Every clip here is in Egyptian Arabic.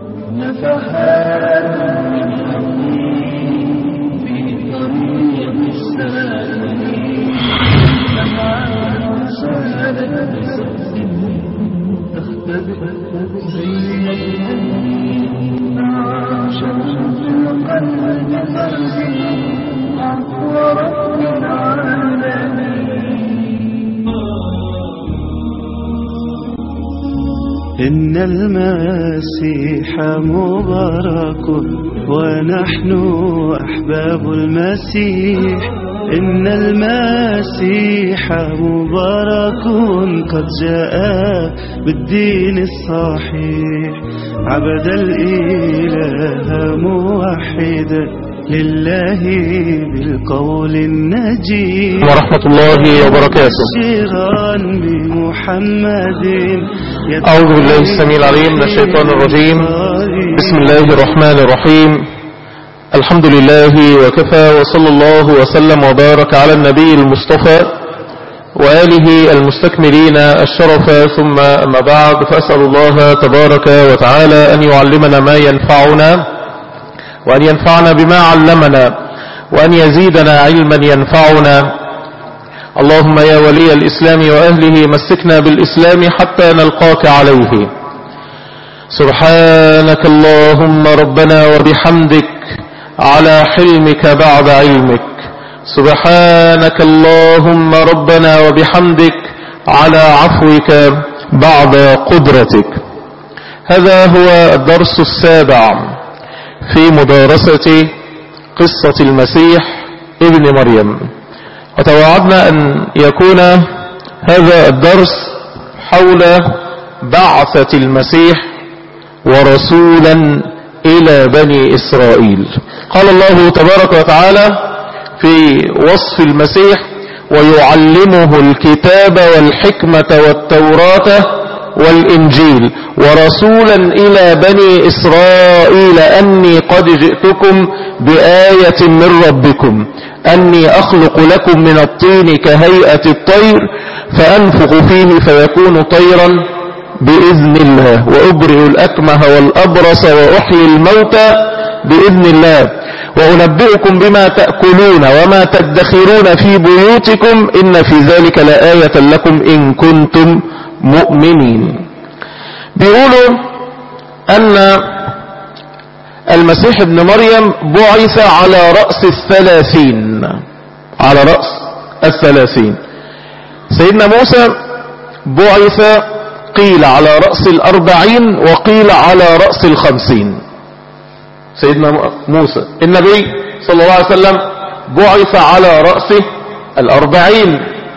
نفحات من حنين في طريق السالمين نفحات سالت بصف تختبئ زي الحنين شمس القلب قلبي عفو رب العالمين إن المسيح مبارك ونحن أحباب المسيح إن المسيح مبارك قد جاء بالدين الصحيح عبد الإله موحدا لله بالقول النجيب ورحمة الله وبركاته بشيرا بمحمد أعوذ بالله السميع العليم من الشيطان الرجيم بسم الله الرحمن الرحيم الحمد لله وكفى وصلى الله وسلم وبارك على النبي المصطفى وآله المستكملين الشرف ثم أما بعد فأسأل الله تبارك وتعالى أن يعلمنا ما ينفعنا وأن ينفعنا بما علمنا وأن يزيدنا علما ينفعنا اللهم يا ولي الإسلام وأهله مسكنا بالإسلام حتى نلقاك عليه سبحانك اللهم ربنا وبحمدك على حلمك بعد علمك سبحانك اللهم ربنا وبحمدك على عفوك بعد قدرتك هذا هو الدرس السابع في مدارسة قصة المسيح ابن مريم وتوعدنا أن يكون هذا الدرس حول بعثة المسيح ورسولا إلى بني إسرائيل قال الله تبارك وتعالى في وصف المسيح ويعلمه الكتاب والحكمة والتوراة والإنجيل ورسولا إلى بني إسرائيل أني قد جئتكم بآية من ربكم أني أخلق لكم من الطين كهيئة الطير فأنفخ فيه فيكون طيرا بإذن الله وأبرئ الأكمه والأبرص وأحيي الموتى بإذن الله وأنبئكم بما تأكلون وما تدخرون في بيوتكم إن في ذلك لآية لكم إن كنتم مؤمنين بيقولوا أن المسيح ابن مريم بعث على رأس الثلاثين على رأس الثلاثين سيدنا موسى بعث قيل على رأس الأربعين وقيل على رأس الخمسين سيدنا موسى النبي صلى الله عليه وسلم بعث على رأس الأربعين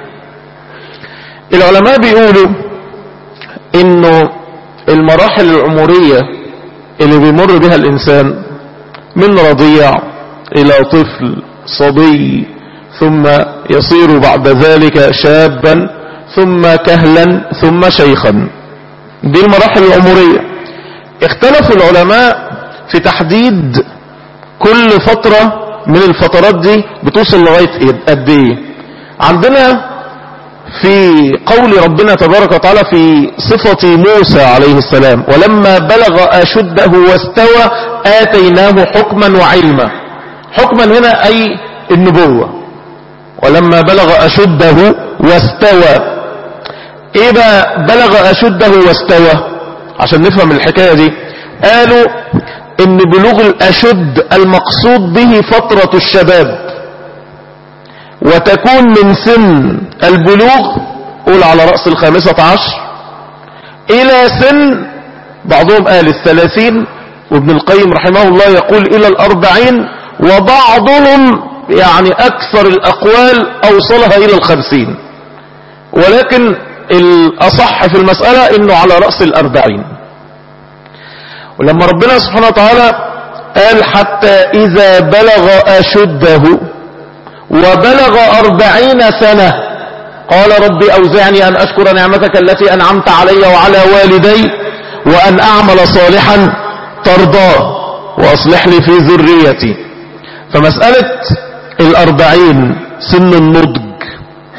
العلماء بيقولوا انه المراحل العمرية اللي بيمر بها الانسان من رضيع الى طفل صبي ثم يصير بعد ذلك شابا ثم كهلا ثم شيخا دي المراحل العمرية اختلف العلماء في تحديد كل فترة من الفترات دي بتوصل لغاية قد ايه عندنا في قول ربنا تبارك وتعالى في صفة موسى عليه السلام ولما بلغ أشده واستوى آتيناه حكما وعلما حكما هنا أي النبوة ولما بلغ أشده واستوى ايه بقى بلغ أشده واستوى عشان نفهم الحكاية دي قالوا ان بلوغ الأشد المقصود به فترة الشباب وتكون من سن البلوغ قول على رأس الخامسة عشر إلى سن بعضهم قال الثلاثين وابن القيم رحمه الله يقول إلى الأربعين وبعضهم يعني أكثر الأقوال أوصلها إلى الخمسين ولكن الأصح في المسألة إنه على رأس الأربعين ولما ربنا سبحانه وتعالى قال حتى إذا بلغ أشده وبلغ أربعين سنة قال رب أوزعني أن أشكر نعمتك التي أنعمت علي وعلى والدي وأن أعمل صالحا ترضاه وأصلح لي في ذريتي فمسألة الأربعين سن النضج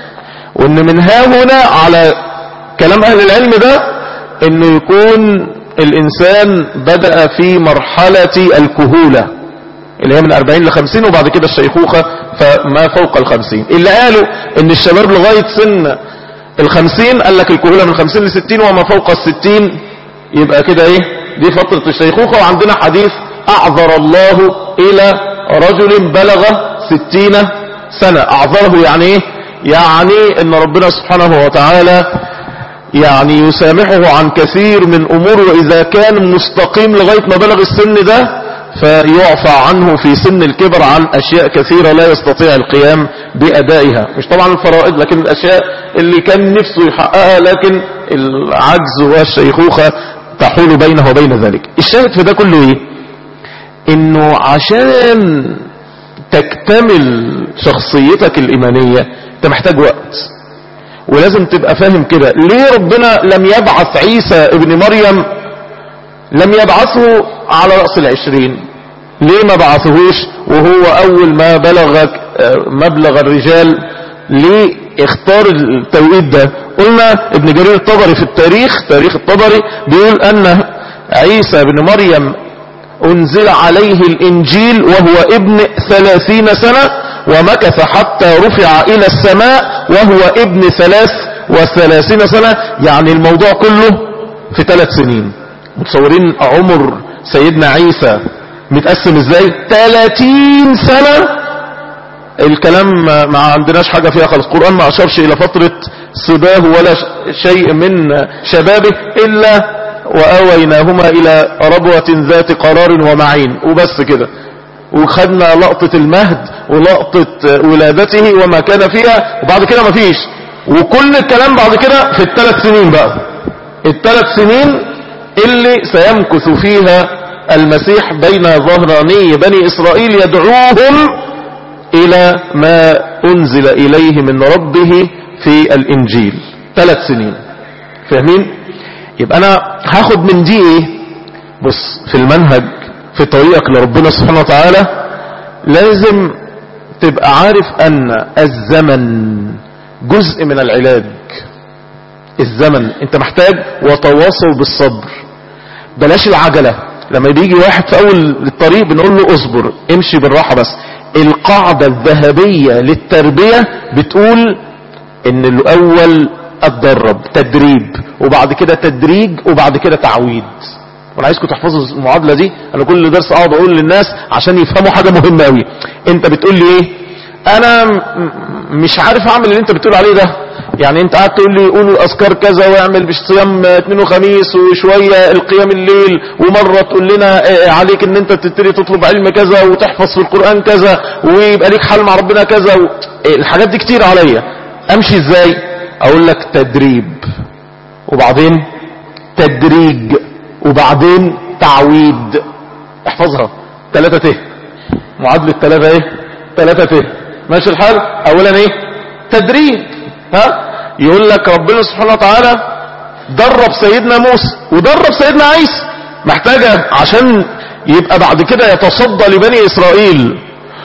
وأن من ها هنا على كلام أهل العلم ده أنه يكون الإنسان بدأ في مرحلة الكهولة اللي هي من 40 ل 50 وبعد كده الشيخوخة فما فوق ال 50 اللي قالوا ان الشباب لغاية سن ال 50 قال لك الكهولة من 50 ل 60 وما فوق ال 60 يبقى كده ايه دي فترة الشيخوخة وعندنا حديث اعذر الله الى رجل بلغ 60 سنة اعذره يعني ايه يعني ان ربنا سبحانه وتعالى يعني يسامحه عن كثير من امور واذا كان مستقيم لغاية ما بلغ السن ده فيعفى عنه في سن الكبر عن اشياء كثيرة لا يستطيع القيام بادائها مش طبعا الفرائض لكن الاشياء اللي كان نفسه يحققها لكن العجز والشيخوخة تحول بينه وبين ذلك الشاهد في ده كله ايه انه عشان تكتمل شخصيتك الايمانية انت محتاج وقت ولازم تبقى فاهم كده ليه ربنا لم يبعث عيسى ابن مريم لم يبعثه على رأس العشرين ليه ما بعثهوش وهو اول ما بلغ مبلغ الرجال ليه اختار التوقيت ده قلنا ابن جرير الطبري في التاريخ تاريخ الطبري بيقول ان عيسى بن مريم انزل عليه الانجيل وهو ابن ثلاثين سنة ومكث حتى رفع الى السماء وهو ابن ثلاث وثلاثين سنة يعني الموضوع كله في ثلاث سنين متصورين عمر سيدنا عيسى متقسم ازاي 30 سنة الكلام ما عندناش حاجة فيها خالص القرآن ما اشارش الى فترة صباه ولا شيء من شبابه الا واويناهما الى ربوة ذات قرار ومعين وبس كده وخدنا لقطة المهد ولقطة ولادته وما كان فيها وبعد كده ما فيش وكل الكلام بعد كده في الثلاث سنين بقى الثلاث سنين اللي سيمكث فيها المسيح بين ظهراني بني إسرائيل يدعوهم إلى ما أنزل إليه من ربه في الإنجيل ثلاث سنين فاهمين يبقى أنا هاخد من دي إيه بص في المنهج في طريقك لربنا سبحانه وتعالى لازم تبقى عارف أن الزمن جزء من العلاج الزمن انت محتاج وتواصل بالصبر بلاش العجلة لما بيجي واحد في اول الطريق بنقول له اصبر امشي بالراحة بس القاعدة الذهبية للتربية بتقول ان الاول اتدرب تدريب وبعد كده تدريج وبعد كده تعويد وانا عايزكم تحفظوا المعادلة دي انا كل درس اقعد اقول للناس عشان يفهموا حاجة مهمة قوي انت بتقول لي ايه انا مش عارف اعمل اللي انت بتقول عليه ده يعني انت قاعد تقول لي قول الاذكار كذا واعمل صيام اثنين وخميس وشوية القيام الليل ومرة تقول لنا عليك ان انت تبتدي تطلب علم كذا وتحفظ في القرآن كذا ويبقى ليك حل مع ربنا كذا و... الحاجات دي كتير عليا امشي ازاي اقول لك تدريب وبعدين تدريج وبعدين تعويد احفظها ثلاثة ته معادلة ثلاثة ايه ثلاثة ته ماشي الحال اولا ايه تدريب ها يقول لك ربنا سبحانه وتعالى درب سيدنا موسى ودرب سيدنا عيسى محتاجة عشان يبقى بعد كده يتصدى لبني اسرائيل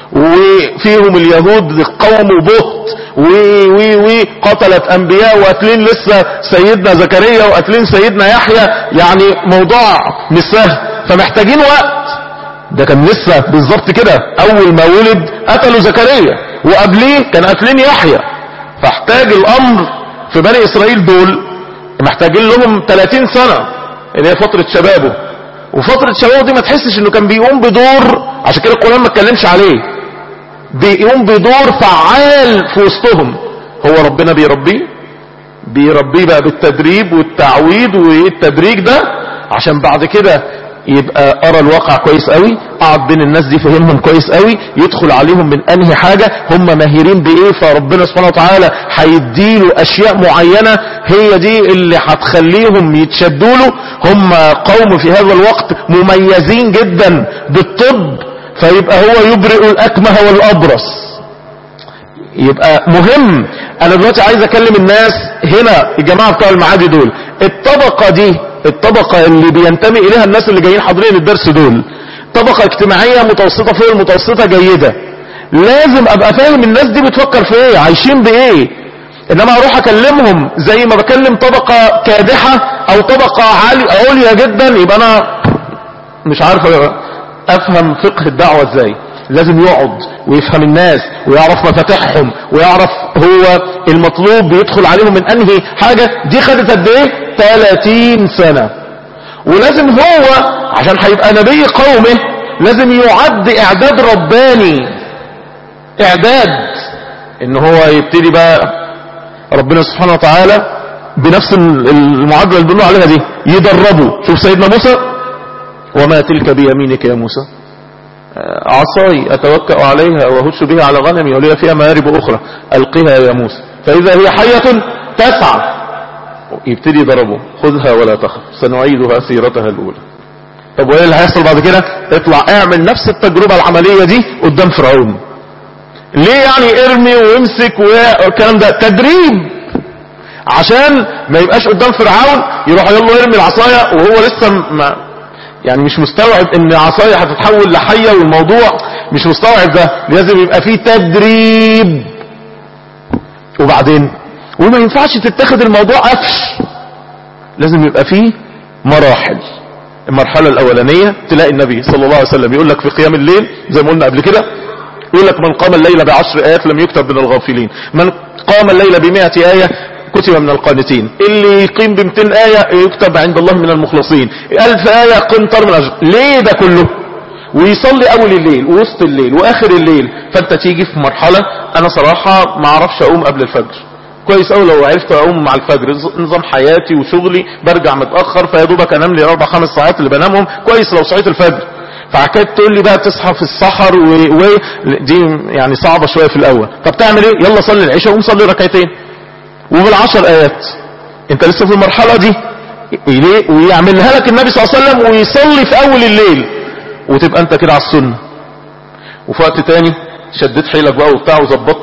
وفيهم اليهود قوم بهت وي وي وي قتلت انبياء وقتلين لسه سيدنا زكريا وقتلين سيدنا يحيى يعني موضوع مش سهل فمحتاجين وقت ده كان لسه بالظبط كده اول ما ولد قتلوا زكريا وقبليه كان قتلين يحيى فاحتاج الامر في بني اسرائيل دول محتاجين لهم 30 سنة اللي هي فترة شبابه وفترة شبابه دي ما تحسش انه كان بيقوم بدور عشان كده القرآن ما اتكلمش عليه بيقوم بدور فعال في وسطهم هو ربنا بيربيه بيربيه بقى بالتدريب والتعويد والتدريج ده عشان بعد كده يبقى ارى الواقع كويس قوي اقعد بين الناس دي فهمهم كويس قوي يدخل عليهم من انهي حاجة هم ماهرين بايه فربنا سبحانه وتعالى هيديله اشياء معينة هي دي اللي هتخليهم يتشدوا له هم قوم في هذا الوقت مميزين جدا بالطب فيبقى هو يبرئ الاكمه والابرص يبقى مهم انا دلوقتي عايز اكلم الناس هنا الجماعة بتوع المعادي دول الطبقة دي الطبقة اللي بينتمي اليها الناس اللي جايين حاضرين الدرس دول طبقة اجتماعية متوسطة فوق المتوسطة جيدة لازم ابقى فاهم الناس دي بتفكر في ايه عايشين بايه انما اروح اكلمهم زي ما بكلم طبقة كادحة او طبقة عالية عليا جدا يبقى انا مش عارف افهم فقه الدعوة ازاي لازم يقعد ويفهم الناس ويعرف مفاتيحهم ويعرف هو المطلوب بيدخل عليهم من انهي حاجة دي خدت قد ايه 30 سنة ولازم هو عشان هيبقى نبي قومه لازم يعد اعداد رباني اعداد ان هو يبتدي بقى ربنا سبحانه وتعالى بنفس المعادلة اللي بنقول عليها دي يدربوا شوف سيدنا موسى وما تلك بيمينك يا موسى عصاي أتوكأ عليها وهش بها على غنمي ولي فيها مآرب أخرى ألقها يا موسى فإذا هي حية تسعى يبتدي يضربه خذها ولا تخف سنعيدها سيرتها الأولى طب وإيه اللي هيحصل بعد كده اطلع اعمل نفس التجربة العملية دي قدام فرعون ليه يعني ارمي وامسك والكلام ده تدريب عشان ما يبقاش قدام فرعون يروح يقول له ارمي العصاية وهو لسه ما يعني مش مستوعب ان عصاية هتتحول لحية والموضوع مش مستوعب ده لازم يبقى فيه تدريب وبعدين وما ينفعش تتخذ الموضوع قفش لازم يبقى فيه مراحل المرحلة الاولانية تلاقي النبي صلى الله عليه وسلم يقول لك في قيام الليل زي ما قلنا قبل كده يقول لك من قام الليل بعشر آيات لم يكتب من الغافلين من قام الليل بمئة آية كتب من القانتين اللي يقيم بمتين آية يكتب عند الله من المخلصين ألف آية قنطر من أجر ليه ده كله ويصلي أول الليل ووسط الليل وآخر الليل فأنت تيجي في مرحلة أنا صراحة ما أعرفش أقوم قبل الفجر كويس أوي لو عرفت أقوم مع الفجر نظام حياتي وشغلي برجع متأخر فيا دوبك أنام لي أربع خمس ساعات اللي بنامهم كويس لو صحيت الفجر فعكاد تقول لي بقى تصحى في السحر و... و... دي يعني صعبة شوية في الأول طب تعمل ايه يلا صلي العشاء وقوم صلي ركعتين وبالعشر آيات انت لسه في المرحلة دي ليه ويعملها لك النبي صلى الله عليه وسلم ويصلي في أول الليل وتبقى انت كده على السنة وفي وقت تاني شديت حيلك بقى وبتاع وظبطت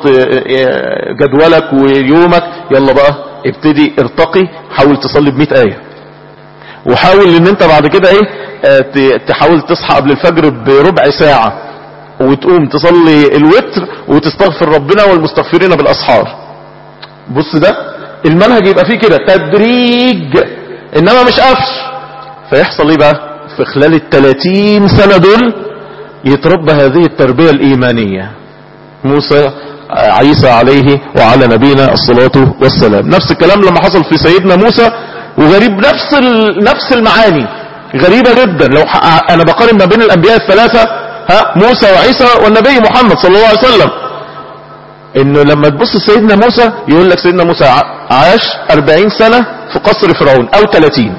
جدولك ويومك يلا بقى ابتدي ارتقي حاول تصلي ب آية وحاول ان انت بعد كده ايه تحاول تصحى قبل الفجر بربع ساعة وتقوم تصلي الوتر وتستغفر ربنا والمستغفرين بالاسحار بص ده المنهج يبقى فيه كده تدريج انما مش قفش فيحصل ايه بقى في خلال التلاتين سنة دول يتربى هذه التربية الايمانية موسى عيسى عليه وعلى نبينا الصلاة والسلام نفس الكلام لما حصل في سيدنا موسى وغريب نفس نفس المعاني غريبة جدا لو انا بقارن ما بين الانبياء الثلاثة ها موسى وعيسى والنبي محمد صلى الله عليه وسلم انه لما تبص سيدنا موسى يقول لك سيدنا موسى عاش 40 سنة في قصر فرعون او 30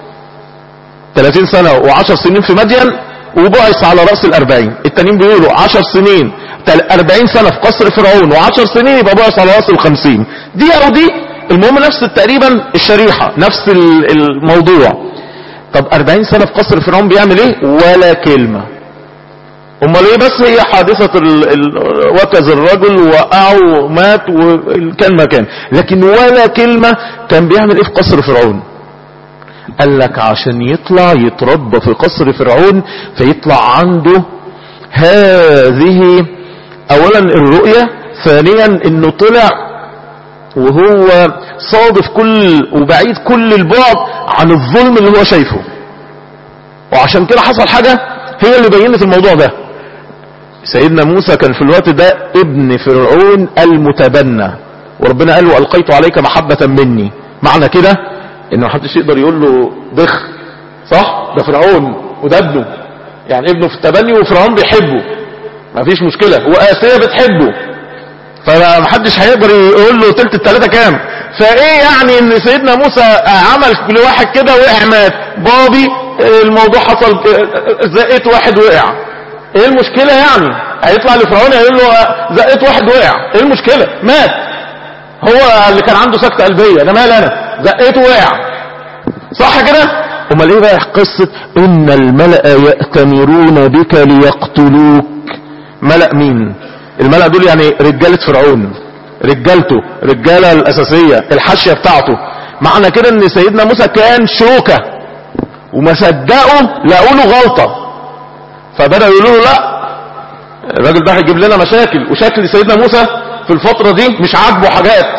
30 سنة و10 سنين في مدين وبعث على رأس الأربعين التانيين بيقولوا 10 سنين 40 سنة في قصر فرعون و10 سنين يبقى بعث على رأس الخمسين دي او دي المهم نفس تقريبا الشريحة نفس الموضوع طب 40 سنة في قصر فرعون بيعمل ايه ولا كلمة امال ايه بس هي حادثة ال... ال... وكز الرجل وقعه ومات وكان ما كان لكن ولا كلمة كان بيعمل ايه في قصر فرعون قال لك عشان يطلع يتربى في قصر فرعون فيطلع عنده هذه اولا الرؤية ثانيا انه طلع وهو صادف كل وبعيد كل البعد عن الظلم اللي هو شايفه وعشان كده حصل حاجة هي اللي بينت الموضوع ده سيدنا موسى كان في الوقت ده ابن فرعون المتبنى وربنا قال له ألقيت عليك محبة مني معنى كده انه محدش يقدر يقول له بخ صح ده فرعون وده ابنه يعني ابنه في التبني وفرعون بيحبه مفيش مشكلة وآسية بتحبه فمحدش هيقدر يقول له تلت التلاتة كام فايه يعني ان سيدنا موسى عمل لواحد كده وقع مات بابي الموضوع حصل زقيت واحد وقع ايه المشكلة يعني هيطلع لفرعون يقول له زقيت واحد وقع ايه المشكلة مات هو اللي كان عنده سكتة قلبية انا مال انا زقيته وقع صح كده امال ايه بقى قصة ان الملأ يأتمرون بك ليقتلوك ملأ مين الملأ دول يعني رجالة فرعون رجالته رجالة الاساسية الحاشية بتاعته معنى كده ان سيدنا موسى كان شوكة وما صدقوا لقوا له غلطة فبدأوا يقولوا له لا الراجل ده هيجيب لنا مشاكل وشكل سيدنا موسى في الفترة دي مش عاجبه حاجات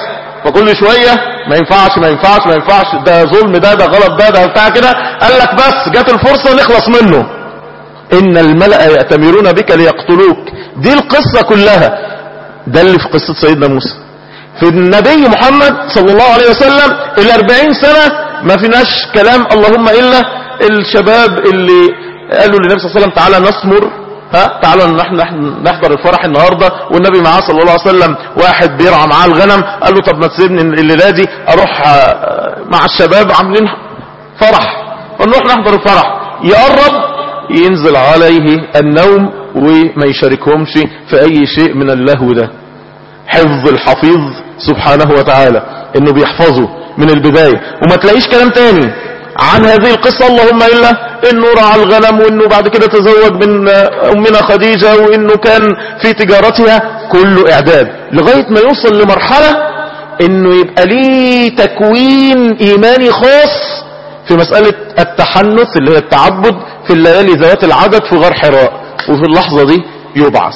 فكل شوية ما ينفعش ما ينفعش ما ينفعش ده ظلم ده ده غلط ده ده بتاع كده قال لك بس جت الفرصة نخلص منه ان الملأ يأتمرون بك ليقتلوك دي القصة كلها ده اللي في قصة سيدنا موسى في النبي محمد صلى الله عليه وسلم الاربعين سنة ما فيناش كلام اللهم إلا الشباب اللي قالوا للنبي صلى الله عليه وسلم تعالى نصمر ها تعالوا نحن نحضر الفرح النهاردة والنبي معاه صلى الله عليه وسلم واحد بيرعى معاه الغنم قال له طب ما تسيبني الليلة دي اروح مع الشباب عاملين فرح ونروح نحضر الفرح يقرب ينزل عليه النوم وما يشاركهمش في اي شيء من اللهو ده حفظ الحفيظ سبحانه وتعالى انه بيحفظه من البداية وما تلاقيش كلام تاني عن هذه القصة اللهم إلا انه رعى الغنم وانه بعد كده تزوج من امنا خديجة وانه كان في تجارتها كله اعداد لغاية ما يوصل لمرحلة انه يبقى ليه تكوين ايماني خاص في مسألة التحنث اللي هي التعبد في الليالي ذوات العدد في غار حراء وفي اللحظة دي يبعث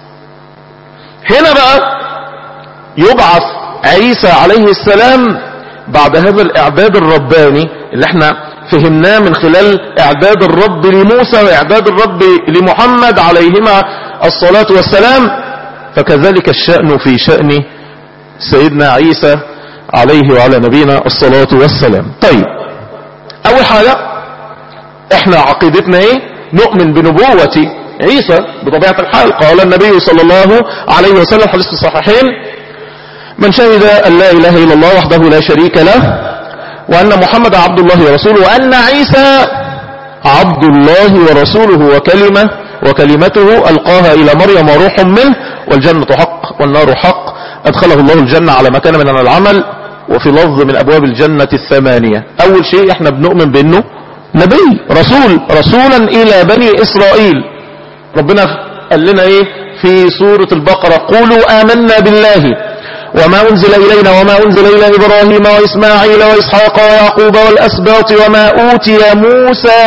هنا بقى يبعث عيسى عليه السلام بعد هذا الاعداد الرباني اللي احنا فهمناه من خلال اعداد الرب لموسى واعداد الرب لمحمد عليهما الصلاة والسلام فكذلك الشأن في شأن سيدنا عيسى عليه وعلى نبينا الصلاة والسلام طيب اول حاجة احنا عقيدتنا ايه نؤمن بنبوة عيسى بطبيعة الحال قال النبي صلى الله عليه وسلم حديث الصحيحين من شهد أن لا إله إلا الله وحده لا شريك له وأن محمد عبد الله ورسوله وأن عيسى عبد الله ورسوله وكلمة وكلمته ألقاها إلى مريم وروح منه والجنة حق والنار حق أدخله الله الجنة على مكان من العمل وفي لفظ من أبواب الجنة الثمانية أول شيء احنا بنؤمن بأنه نبي رسول رسولا إلى بني إسرائيل ربنا قال لنا ايه في سورة البقرة قولوا آمنا بالله وما أنزل إلينا وما أنزل إلى إبراهيم وإسماعيل وإسحاق ويعقوب والأسباط وما أوتي موسى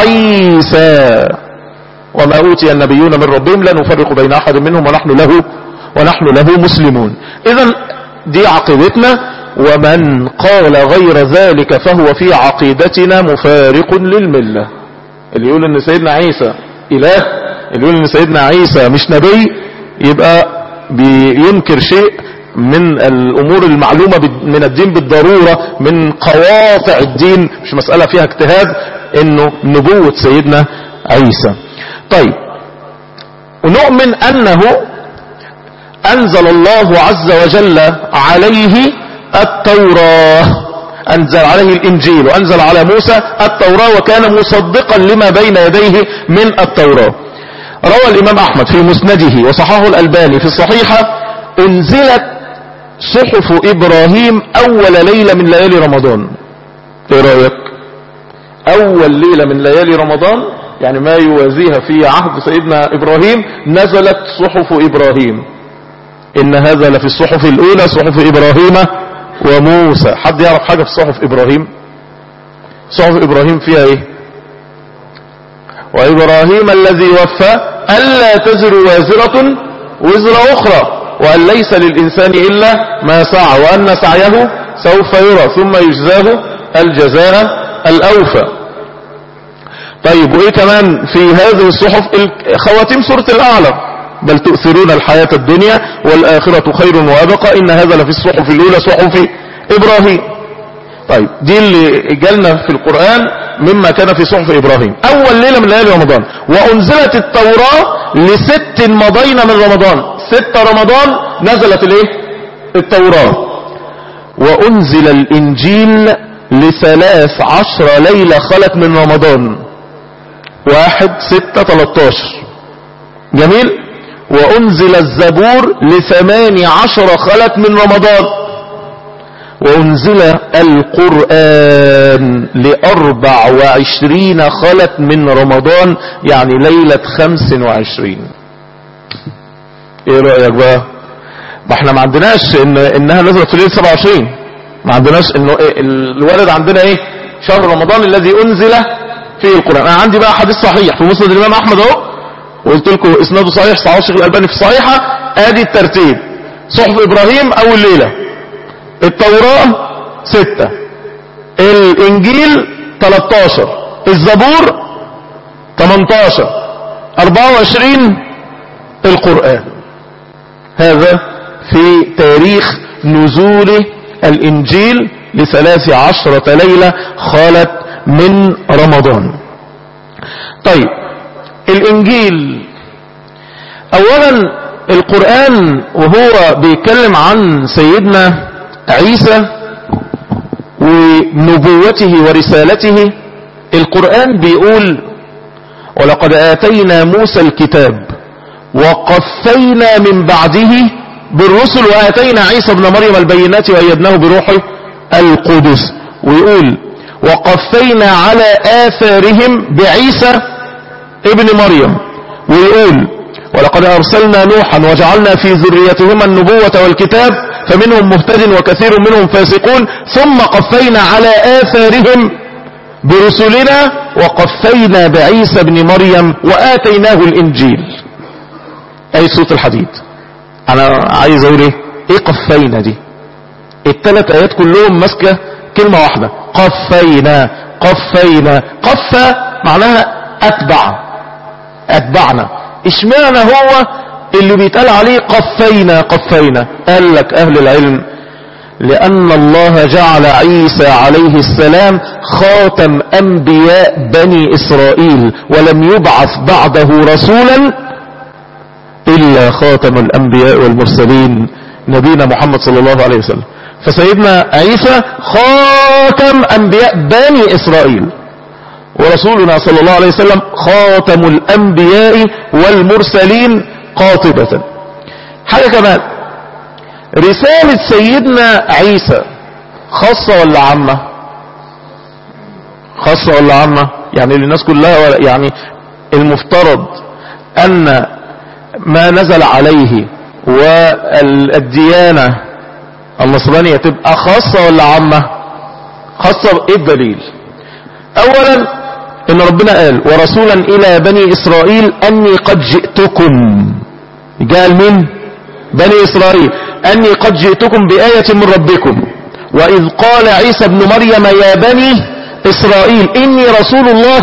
وعيسى وما أوتي النبيون من ربهم لا نفرق بين أحد منهم ونحن له ونحن له مسلمون إذا دي عقيدتنا ومن قال غير ذلك فهو في عقيدتنا مفارق للملة اللي يقول ان سيدنا عيسى إله اللي يقول ان سيدنا عيسى مش نبي يبقى بينكر شيء من الامور المعلومة من الدين بالضرورة من قواطع الدين مش مسألة فيها اجتهاد انه نبوة سيدنا عيسى طيب ونؤمن انه انزل الله عز وجل عليه التوراة انزل عليه الانجيل وانزل على موسى التوراة وكان مصدقا لما بين يديه من التوراة روى الامام احمد في مسنده وصححه الالباني في الصحيحة انزلت صحف ابراهيم اول ليلة من ليالي رمضان ايه رأيك اول ليلة من ليالي رمضان يعني ما يوازيها في عهد سيدنا ابراهيم نزلت صحف ابراهيم ان هذا لفي الصحف الاولى صحف ابراهيم وموسى حد يعرف حاجة في صحف ابراهيم صحف ابراهيم فيها ايه وابراهيم الذي وفى الا تزر وازرة وزر اخرى وان ليس للانسان الا ما سعى وان سعيه سوف يرى ثم يجزاه الجزاء الاوفى طيب وايه كمان في هذه الصحف خواتيم سورة الاعلى بل تؤثرون الحياة الدنيا والآخرة خير وأبقى إن هذا لفي الصحف الأولى صحف إبراهيم طيب دي اللي جالنا في القرآن مما كان في صحف إبراهيم أول ليلة من ليالي رمضان وأنزلت التوراة لست مضين من رمضان ست رمضان نزلت الايه التوراة وأنزل الإنجيل لثلاث عشر ليلة خلت من رمضان واحد ستة تلتاشر جميل وأنزل الزبور لثمان عشر خلت من رمضان وأنزل القرآن لأربع وعشرين خلت من رمضان يعني ليلة خمس وعشرين ايه رأيك بقى ما احنا ما عندناش إن انها نزلت في ليلة 27 ما عندناش انه إيه الوارد عندنا ايه شهر رمضان الذي انزل فيه القرآن انا عندي بقى حديث صحيح في مسند الامام احمد اهو وقلت لكم اسناده صحيح صحيح الشيخ الالباني في الصحيحة ادي الترتيب صحف ابراهيم اول ليلة التوراة ستة الانجيل 13 الزبور 18 24 القرآن هذا في تاريخ نزول الانجيل لثلاث عشرة ليلة خالت من رمضان طيب الانجيل اولا القرآن وهو بيتكلم عن سيدنا عيسى ونبوته ورسالته القرآن بيقول ولقد آتينا موسى الكتاب وقفينا من بعده بالرسل وآتينا عيسى ابن مريم البينات وأيدناه بروح القدس ويقول وقفينا على آثارهم بعيسى ابن مريم ويقول ولقد أرسلنا نوحا وجعلنا في ذريتهما النبوة والكتاب فمنهم مهتد وكثير منهم فاسقون ثم قفينا على آثارهم برسلنا وقفينا بعيسى ابن مريم وآتيناه الإنجيل أي صوت الحديد أنا عايز أقول إيه إيه قفينا دي الثلاث آيات كلهم ماسكة كلمة واحدة قفينا قفينا قف معناها أتبع أتبعنا اشمعنى هو اللي بيتقال عليه قفينا قفينا قال لك أهل العلم لأن الله جعل عيسى عليه السلام خاتم أنبياء بني إسرائيل ولم يبعث بعده رسولا إلا خاتم الأنبياء والمرسلين نبينا محمد صلى الله عليه وسلم فسيدنا عيسى خاتم أنبياء بني إسرائيل ورسولنا صلى الله عليه وسلم خاتم الأنبياء والمرسلين قاطبة حاجة كمان رسالة سيدنا عيسى خاصة ولا عامة خاصة ولا عامة يعني للناس كلها ولا يعني المفترض أن ما نزل عليه والديانة النصرانية تبقى خاصة ولا عامة خاصة ايه الدليل اولا ان ربنا قال ورسولا الى بني اسرائيل اني قد جئتكم قال من بني اسرائيل اني قد جئتكم بآية من ربكم واذ قال عيسى ابن مريم يا بني اسرائيل اني رسول الله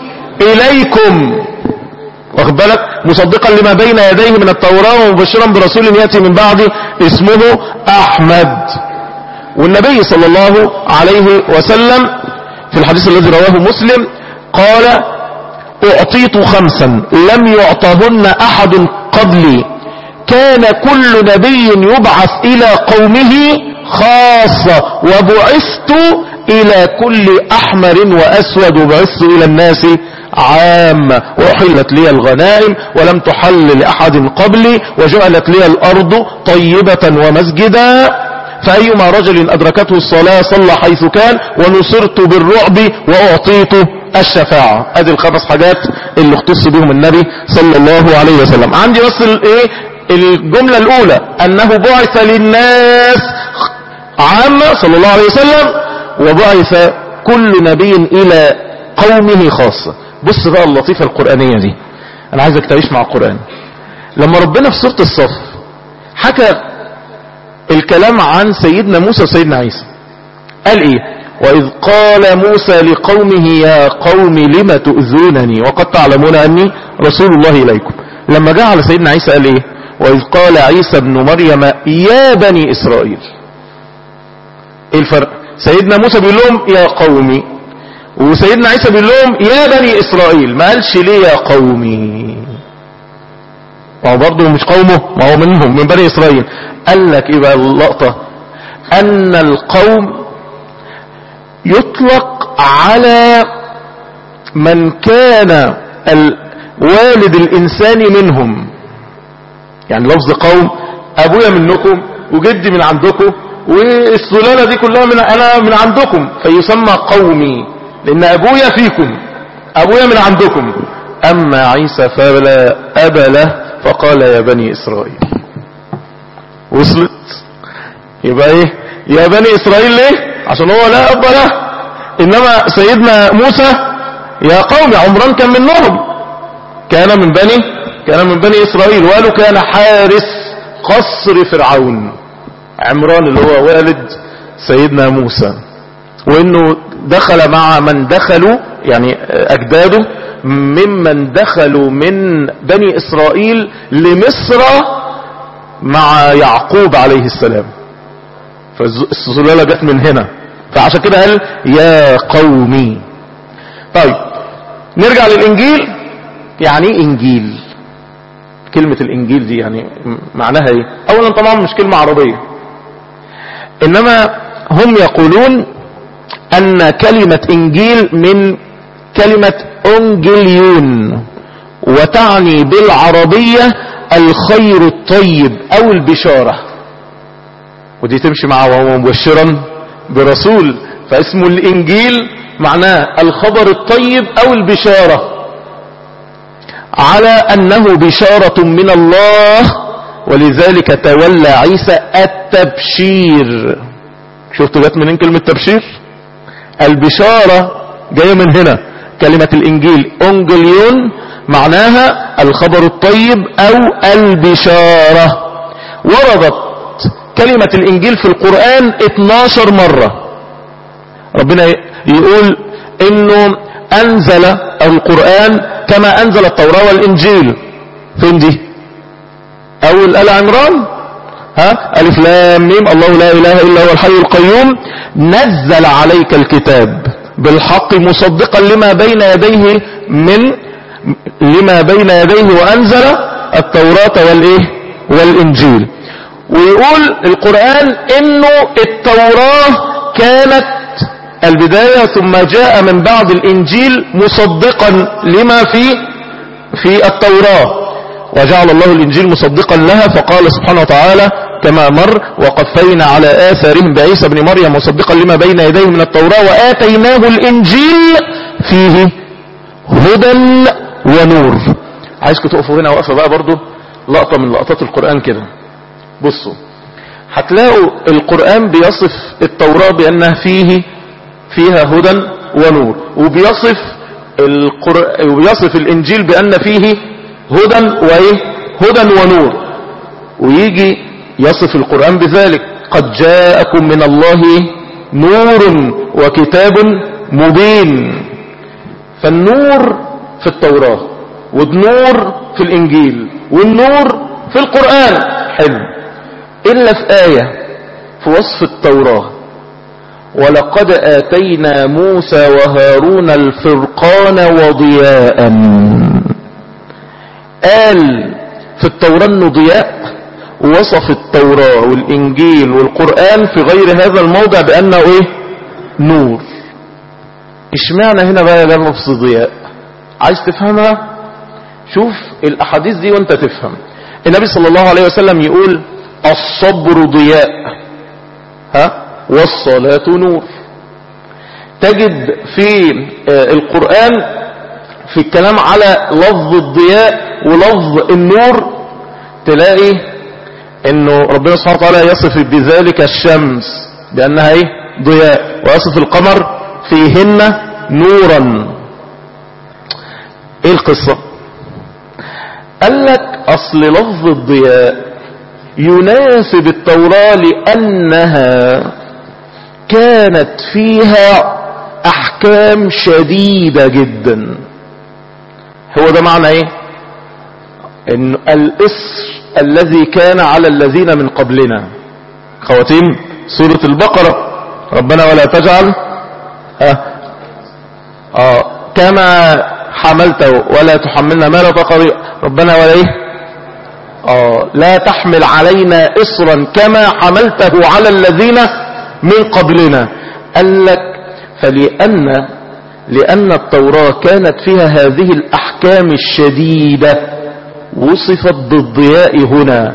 اليكم واخد بالك مصدقا لما بين يديه من التوراة ومبشرا برسول يأتي من بعده اسمه احمد والنبي صلى الله عليه وسلم في الحديث الذي رواه مسلم قال اعطيت خمسا لم يعطهن احد قبلي كان كل نبي يبعث الى قومه خاصة وبعثت الى كل احمر واسود وبعثت الى الناس عامة وحلت لي الغنائم ولم تحل لأحد قبلي وجعلت لي الأرض طيبة ومسجدا فأيما رجل أدركته الصلاة صلى حيث كان ونصرت بالرعب وأعطيت الشفاعة ادي الخمس حاجات اللي اختص بهم النبي صلى الله عليه وسلم عندي بس الايه الجملة الاولى انه بعث للناس عامة صلى الله عليه وسلم وبعث كل نبي الى قومه خاصة بص بقى اللطيفة القرآنية دي انا عايزك تعيش مع القرآن لما ربنا في سورة الصف حكى الكلام عن سيدنا موسى وسيدنا عيسى قال ايه واذ قال موسى لقومه يا قوم لم تؤذونني وقد تعلمون اني رسول الله اليكم لما جاء على سيدنا عيسى قال ايه واذ قال عيسى ابن مريم يا بني اسرائيل ايه الفرق سيدنا موسى بيقول لهم يا قومي وسيدنا عيسى بيقول لهم يا بني اسرائيل ما قالش ليه يا قومي ما هو برضه مش قومه ما هو منهم من بني اسرائيل قال لك ايه بقى اللقطة ان القوم يطلق على من كان والد الانسان منهم يعني لفظ قوم ابويا منكم وجدي من عندكم والسلالة دي كلها من انا من عندكم فيسمى قومي لان ابويا فيكم ابويا من عندكم اما عيسى فلا ابا له فقال يا بني اسرائيل وصلت يبقى ايه يا بني اسرائيل ليه عشان هو لا اب له انما سيدنا موسى يا قوم عمران كان منهم كان من بني كان من بني اسرائيل وقالوا كان حارس قصر فرعون عمران اللي هو والد سيدنا موسى وانه دخل مع من دخلوا يعني اجداده ممن دخلوا من بني اسرائيل لمصر مع يعقوب عليه السلام فالسلالة جت من هنا فعشان كده قال يا قومي طيب نرجع للانجيل يعني ايه انجيل كلمة الانجيل دي يعني معناها ايه اولا طبعا مش كلمة عربية انما هم يقولون ان كلمة انجيل من كلمة انجليون وتعني بالعربية الخير الطيب او البشارة ودي تمشي مع وهو مبشرا برسول فاسمه الانجيل معناه الخبر الطيب او البشارة على انه بشارة من الله ولذلك تولى عيسى التبشير شفتوا جت منين كلمة تبشير البشارة جاية من هنا كلمة الانجيل انجليون معناها الخبر الطيب او البشارة وردت كلمة الانجيل في القرآن 12 مرة ربنا يقول انه انزل القرآن كما انزل التوراة والانجيل فين دي اول آل عمران ها الف لام ميم الله لا اله الا هو الحي القيوم نزل عليك الكتاب بالحق مصدقا لما بين يديه من لما بين يديه وانزل التوراة والايه والانجيل ويقول القرآن انه التوراة كانت البداية ثم جاء من بعد الانجيل مصدقا لما في في التوراة وجعل الله الانجيل مصدقا لها فقال سبحانه وتعالى كما مر وقفينا على آثارهم بعيسى بن مريم مصدقا لما بين يديه من التوراة وآتيناه الإنجيل فيه هدى ونور عايزكم تقفوا هنا وقفة بقى برضو لقطة من لقطات القرآن كده بصوا هتلاقوا القرآن بيصف التوراة بأنها فيه فيها هدى ونور وبيصف القر... وبيصف الإنجيل بأن فيه هدى وإيه هدى ونور ويجي يصف القرآن بذلك قد جاءكم من الله نور وكتاب مبين فالنور في التوراة والنور في الإنجيل والنور في القرآن حلو إلا في آية في وصف التوراة ولقد آتينا موسى وهارون الفرقان وضياء قال في التوراة انه ضياء وصف التوراة والإنجيل والقرآن في غير هذا الموضع بأنه إيه نور اشمعنى هنا بقى جاب لفظ ضياء عايز تفهمها شوف الأحاديث دي وانت تفهم النبي صلى الله عليه وسلم يقول الصبر ضياء ها والصلاة نور تجد في القرآن في الكلام على لفظ الضياء ولفظ النور تلاقي انه ربنا سبحانه وتعالى يصف بذلك الشمس بانها ايه ضياء ويصف القمر فيهن نورا ايه القصة قال لك اصل لفظ الضياء يناسب التوراة لانها كانت فيها احكام شديدة جدا هو ده معنى ايه ان الاسر الذي كان على الذين من قبلنا خواتيم سورة البقرة ربنا ولا تجعل ها آه كما حملته ولا تحملنا ما لا طاقة ربنا ولا ايه آه لا تحمل علينا إصرا كما حملته على الذين من قبلنا قال لك فلأن لأن التوراة كانت فيها هذه الأحكام الشديدة وصفت بالضياء هنا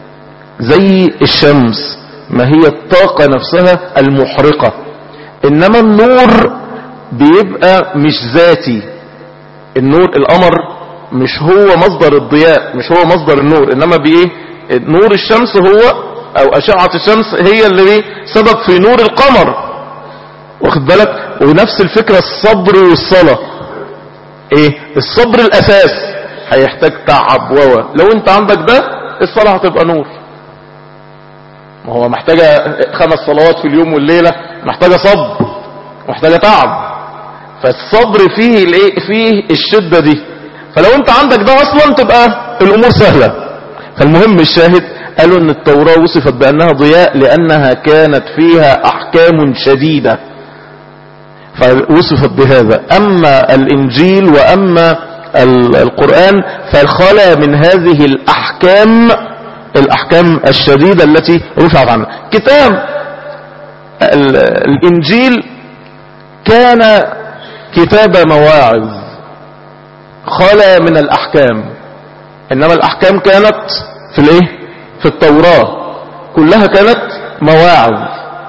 زي الشمس ما هي الطاقة نفسها المحرقة إنما النور بيبقى مش ذاتي النور القمر مش هو مصدر الضياء مش هو مصدر النور إنما بإيه نور الشمس هو أو أشعة الشمس هي اللي سبب في نور القمر واخد بالك ونفس الفكرة الصبر والصلاة ايه الصبر الاساس هيحتاج تعب ووا لو انت عندك ده الصلاة هتبقى نور ما هو محتاجة خمس صلوات في اليوم والليلة محتاجة صبر محتاجة تعب فالصبر فيه الايه فيه الشدة دي فلو انت عندك ده اصلا تبقى الامور سهلة فالمهم الشاهد قالوا ان التوراة وصفت بانها ضياء لانها كانت فيها احكام شديدة فوصفت بهذا اما الانجيل واما ال- القرآن فخلى من هذه الاحكام الاحكام الشديدة التي رفعت عنها كتاب ال- الانجيل كان كتاب مواعظ خلى من الاحكام انما الاحكام كانت في الايه في التوراة كلها كانت مواعظ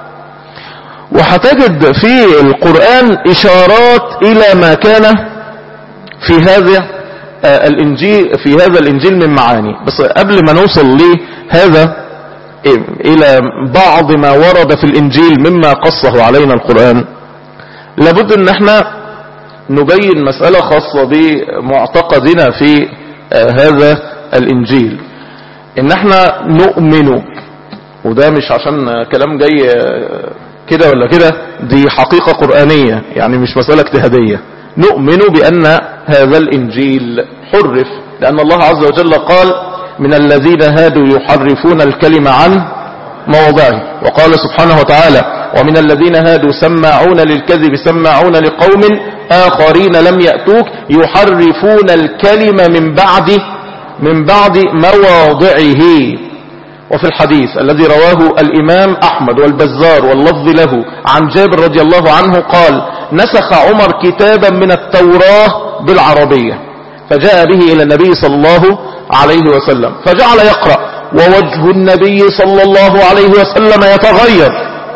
وهتجد في القرآن اشارات الى ما كان في هذا آه، الانجيل في هذا الانجيل من معاني بس قبل ما نوصل لهذا الى بعض ما ورد في الانجيل مما قصه علينا القرآن لابد ان احنا نبين مسألة خاصة بمعتقدنا في آه، هذا الانجيل ان احنا نؤمن وده مش عشان آه، كلام جاي آه، كده ولا كده دي حقيقة قرآنية يعني مش مسألة اجتهادية نؤمن بأن هذا الإنجيل حرف لأن الله عز وجل قال من الذين هادوا يحرفون الكلمة عن مواضعه وقال سبحانه وتعالى ومن الذين هادوا سماعون للكذب سماعون لقوم آخرين لم يأتوك يحرفون الكلمة من بعد من بعد مواضعه وفي الحديث الذي رواه الإمام أحمد والبزار واللفظ له عن جابر رضي الله عنه قال نسخ عمر كتابا من التوراة بالعربية فجاء به إلى النبي صلى الله عليه وسلم فجعل يقرأ ووجه النبي صلى الله عليه وسلم يتغير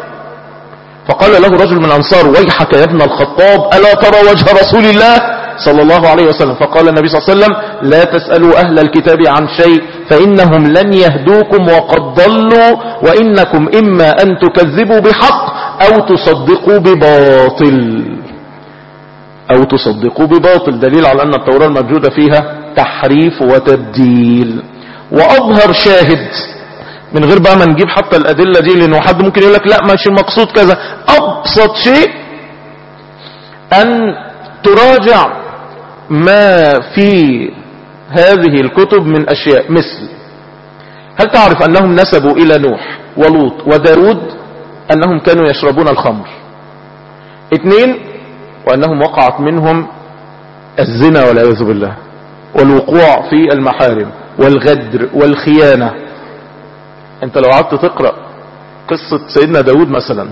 فقال له رجل من الأنصار ويحك يا ابن الخطاب ألا ترى وجه رسول الله صلى الله عليه وسلم فقال النبي صلى الله عليه وسلم لا تسألوا أهل الكتاب عن شيء فإنهم لن يهدوكم وقد ضلوا وإنكم إما أن تكذبوا بحق أو تصدقوا بباطل أو تصدقوا بباطل دليل على أن التوراة الموجودة فيها تحريف وتبديل وأظهر شاهد من غير بقى ما نجيب حتى الأدلة دي لأنه حد ممكن يقول لك لا مش المقصود كذا أبسط شيء أن تراجع ما في هذه الكتب من أشياء مثل هل تعرف أنهم نسبوا إلى نوح ولوط وداود أنهم كانوا يشربون الخمر اثنين وأنهم وقعت منهم الزنا والعياذ بالله والوقوع في المحارم والغدر والخيانة انت لو قعدت تقرأ قصة سيدنا داود مثلا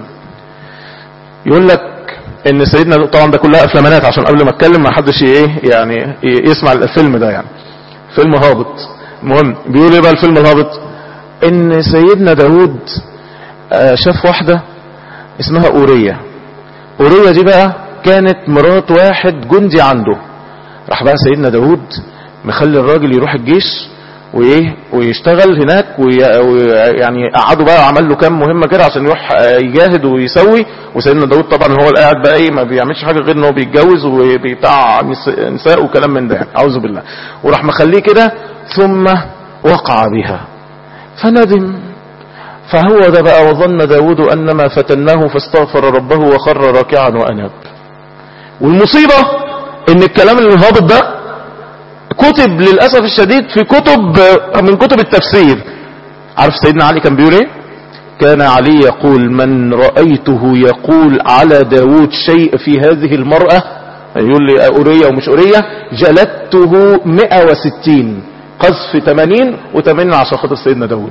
يقول لك ان سيدنا طبعا ده كلها افلامانات عشان قبل ما اتكلم ما حدش ايه يعني يسمع الفيلم ده يعني فيلم هابط المهم بيقول ايه بقى الفيلم الهابط ان سيدنا داود آه، شاف واحدة اسمها اورية اورية دي بقى كانت مرات واحد جندي عنده راح بقى سيدنا داود مخلي الراجل يروح الجيش وايه ويشتغل هناك ويعني قعدوا بقى عمل له كام مهمه كده عشان يروح آه، يجاهد ويسوي وسيدنا داود طبعا هو اللي قاعد بقى ايه ما بيعملش حاجه غير ان هو بيتجوز وبتاع نس- نساء وكلام من ده يعني اعوذ بالله وراح مخليه كده ثم وقع بها فندم فهو ده بقى وظن داود انما فتناه فاستغفر ربه وخر راكعا واناب والمصيبه ان الكلام الهابط ده كتب للأسف الشديد في كتب من كتب التفسير عارف سيدنا علي كان بيقول ايه كان علي يقول من رأيته يقول على داود شيء في هذه المرأة يقول لي أورية ومش أورية جلدته 160 قذف 80 و80 عشان خاطر سيدنا داود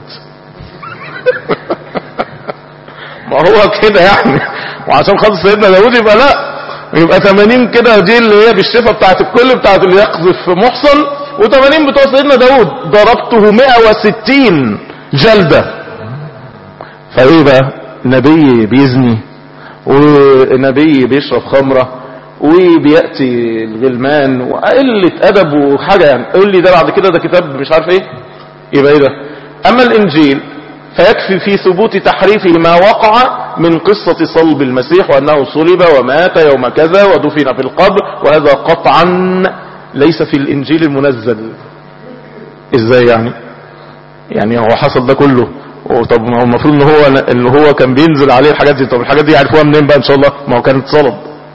ما هو كده يعني وعشان خاطر سيدنا داود يبقى لا يبقى 80 كده دي اللي هي بالشفه بتاعت الكل بتاعت اللي يقذف محصن و80 بتوع سيدنا داود ضربته 160 جلدة فايه بقى نبي بيزني ونبي بيشرب خمرة وبيأتي الغلمان وقلة أدب وحاجة يعني قول لي ده بعد كده ده كتاب مش عارف ايه يبقى ايه ده أما الإنجيل فيكفي في ثبوت تحريفه ما وقع من قصة صلب المسيح وأنه صلب ومات يوم كذا ودفن في القبر وهذا قطعا ليس في الإنجيل المنزل إزاي يعني يعني هو حصل ده كله طب ما هو المفروض ان هو اللي هو كان بينزل عليه الحاجات دي طب الحاجات دي يعرفوها منين بقى ان شاء الله ما هو كانت صلب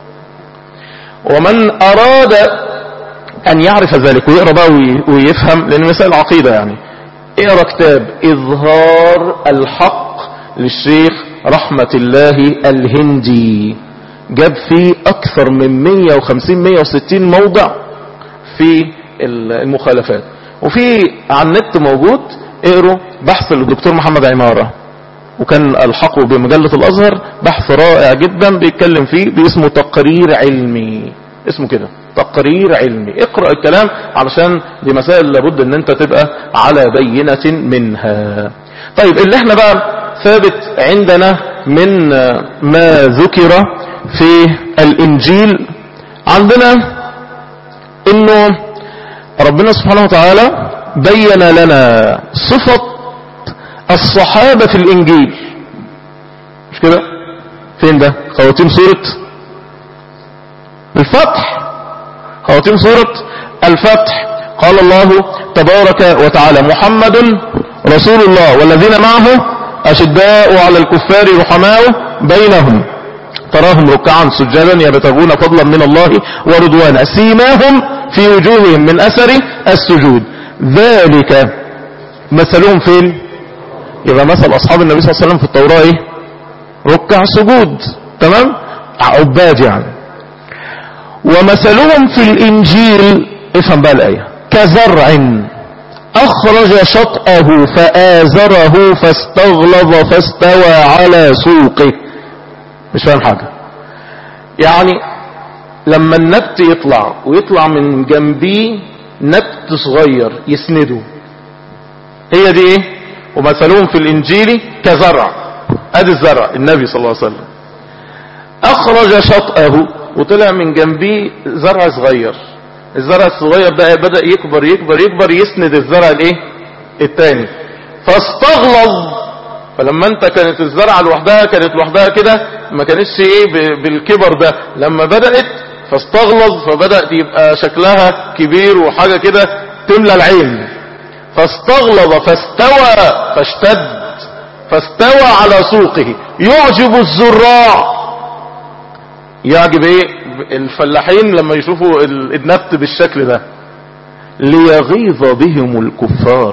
ومن اراد ان يعرف ذلك ويقرا بقى وي- ويفهم لان مسائل عقيده يعني اقرا كتاب اظهار الحق للشيخ رحمه الله الهندي جاب فيه اكثر من 150 160 موضع في المخالفات وفي على النت موجود اقروا بحث للدكتور محمد عمارة وكان الحقه بمجلة الازهر بحث رائع جدا بيتكلم فيه باسمه تقرير علمي اسمه كده تقرير علمي اقرأ الكلام علشان دي مسائل لابد ان انت تبقى على بينة منها طيب اللي احنا بقى ثابت عندنا من ما ذكر في الانجيل عندنا انه ربنا سبحانه وتعالى بين لنا صفة الصحابة في الانجيل مش كده فين ده خواتيم سورة الفتح خواتيم سورة الفتح قال الله تبارك وتعالى محمد رسول الله والذين معه أشداء على الكفار رحماء بينهم تراهم ركعا سجدا يبتغون فضلا من الله ورضوانا سيماهم في وجوههم من أثر السجود ذلك مثلهم فين يبقى مثل أصحاب النبي صلى الله عليه وسلم في التوراة إيه؟ ركع سجود تمام عباد يعني ومثلهم في الإنجيل افهم بقى الآية كزرع أخرج شطأه فآزره فاستغلظ فاستوى على سوقه مش فاهم حاجة يعني لما النبت يطلع ويطلع من جنبيه نبت صغير يسنده هي دي ايه ومثلهم في الانجيل كزرع ادي الزرع النبي صلى الله عليه وسلم اخرج شطأه وطلع من جنبيه زرع صغير الزرع الصغير ده بدأ يكبر يكبر يكبر يسند الزرع الايه التاني فاستغلظ فلما انت كانت الزرعة لوحدها كانت لوحدها كده ما كانتش ايه ب- بالكبر ده لما بدأت فاستغلظ فبدأت يبقى شكلها كبير وحاجة كده تملى العين فاستغلظ فاستوى فاشتد فاستوى على سوقه يعجب الزراع يعجب ايه الفلاحين لما يشوفوا ال- النبت بالشكل ده ليغيظ بهم الكفار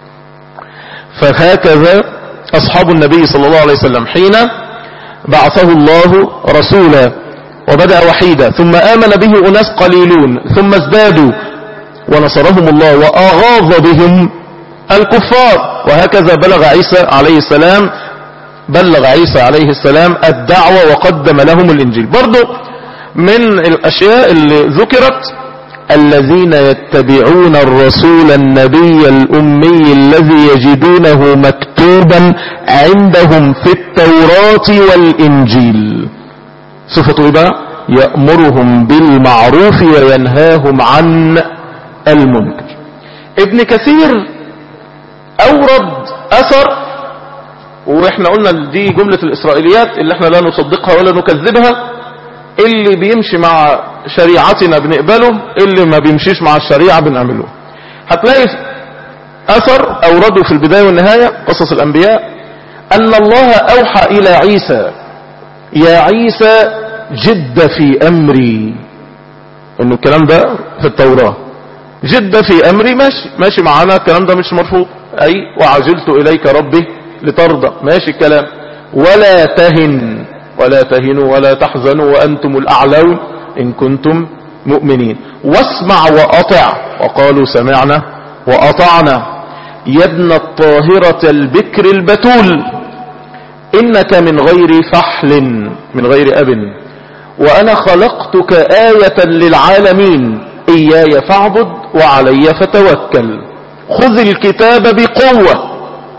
فهكذا أصحاب النبي صلى الله عليه وسلم حين بعثه الله رسولا وبدأ وحيدا ثم آمن به أناس قليلون ثم ازدادوا ونصرهم الله وأغاظ بهم الكفار وهكذا بلغ عيسى عليه السلام بلغ عيسى عليه السلام الدعوة وقدم لهم الإنجيل برضو من الأشياء اللي ذكرت الذين يتبعون الرسول النبي الأمي الذي يجدونه مكتوبا عندهم في التوراة والإنجيل صفته إيه بقى يأمرهم بالمعروف وينهاهم عن المنكر ابن كثير أورد أثر واحنا قلنا دي جملة الإسرائيليات اللي احنا لا نصدقها ولا نكذبها اللي بيمشي مع شريعتنا بنقبله اللي ما بيمشيش مع الشريعة بنعمله هتلاقي أثر أورده في البداية والنهاية قصص الأنبياء أن الله أوحى إلى عيسى يا عيسى جد في أمري إنه الكلام ده في التوراة جد في أمري ماشي ماشي معانا الكلام ده مش مرفوض أي وعجلت إليك ربي لترضى ماشي الكلام ولا تهن ولا تهنوا ولا تحزنوا وأنتم الأعلون إن كنتم مؤمنين واسمع وأطع وقالوا سمعنا وأطعنا يا ابن الطاهرة البكر البتول إنك من غير فحل من غير أب وأنا خلقتك آية للعالمين إياي فاعبد وعلي فتوكل خذ الكتاب بقوة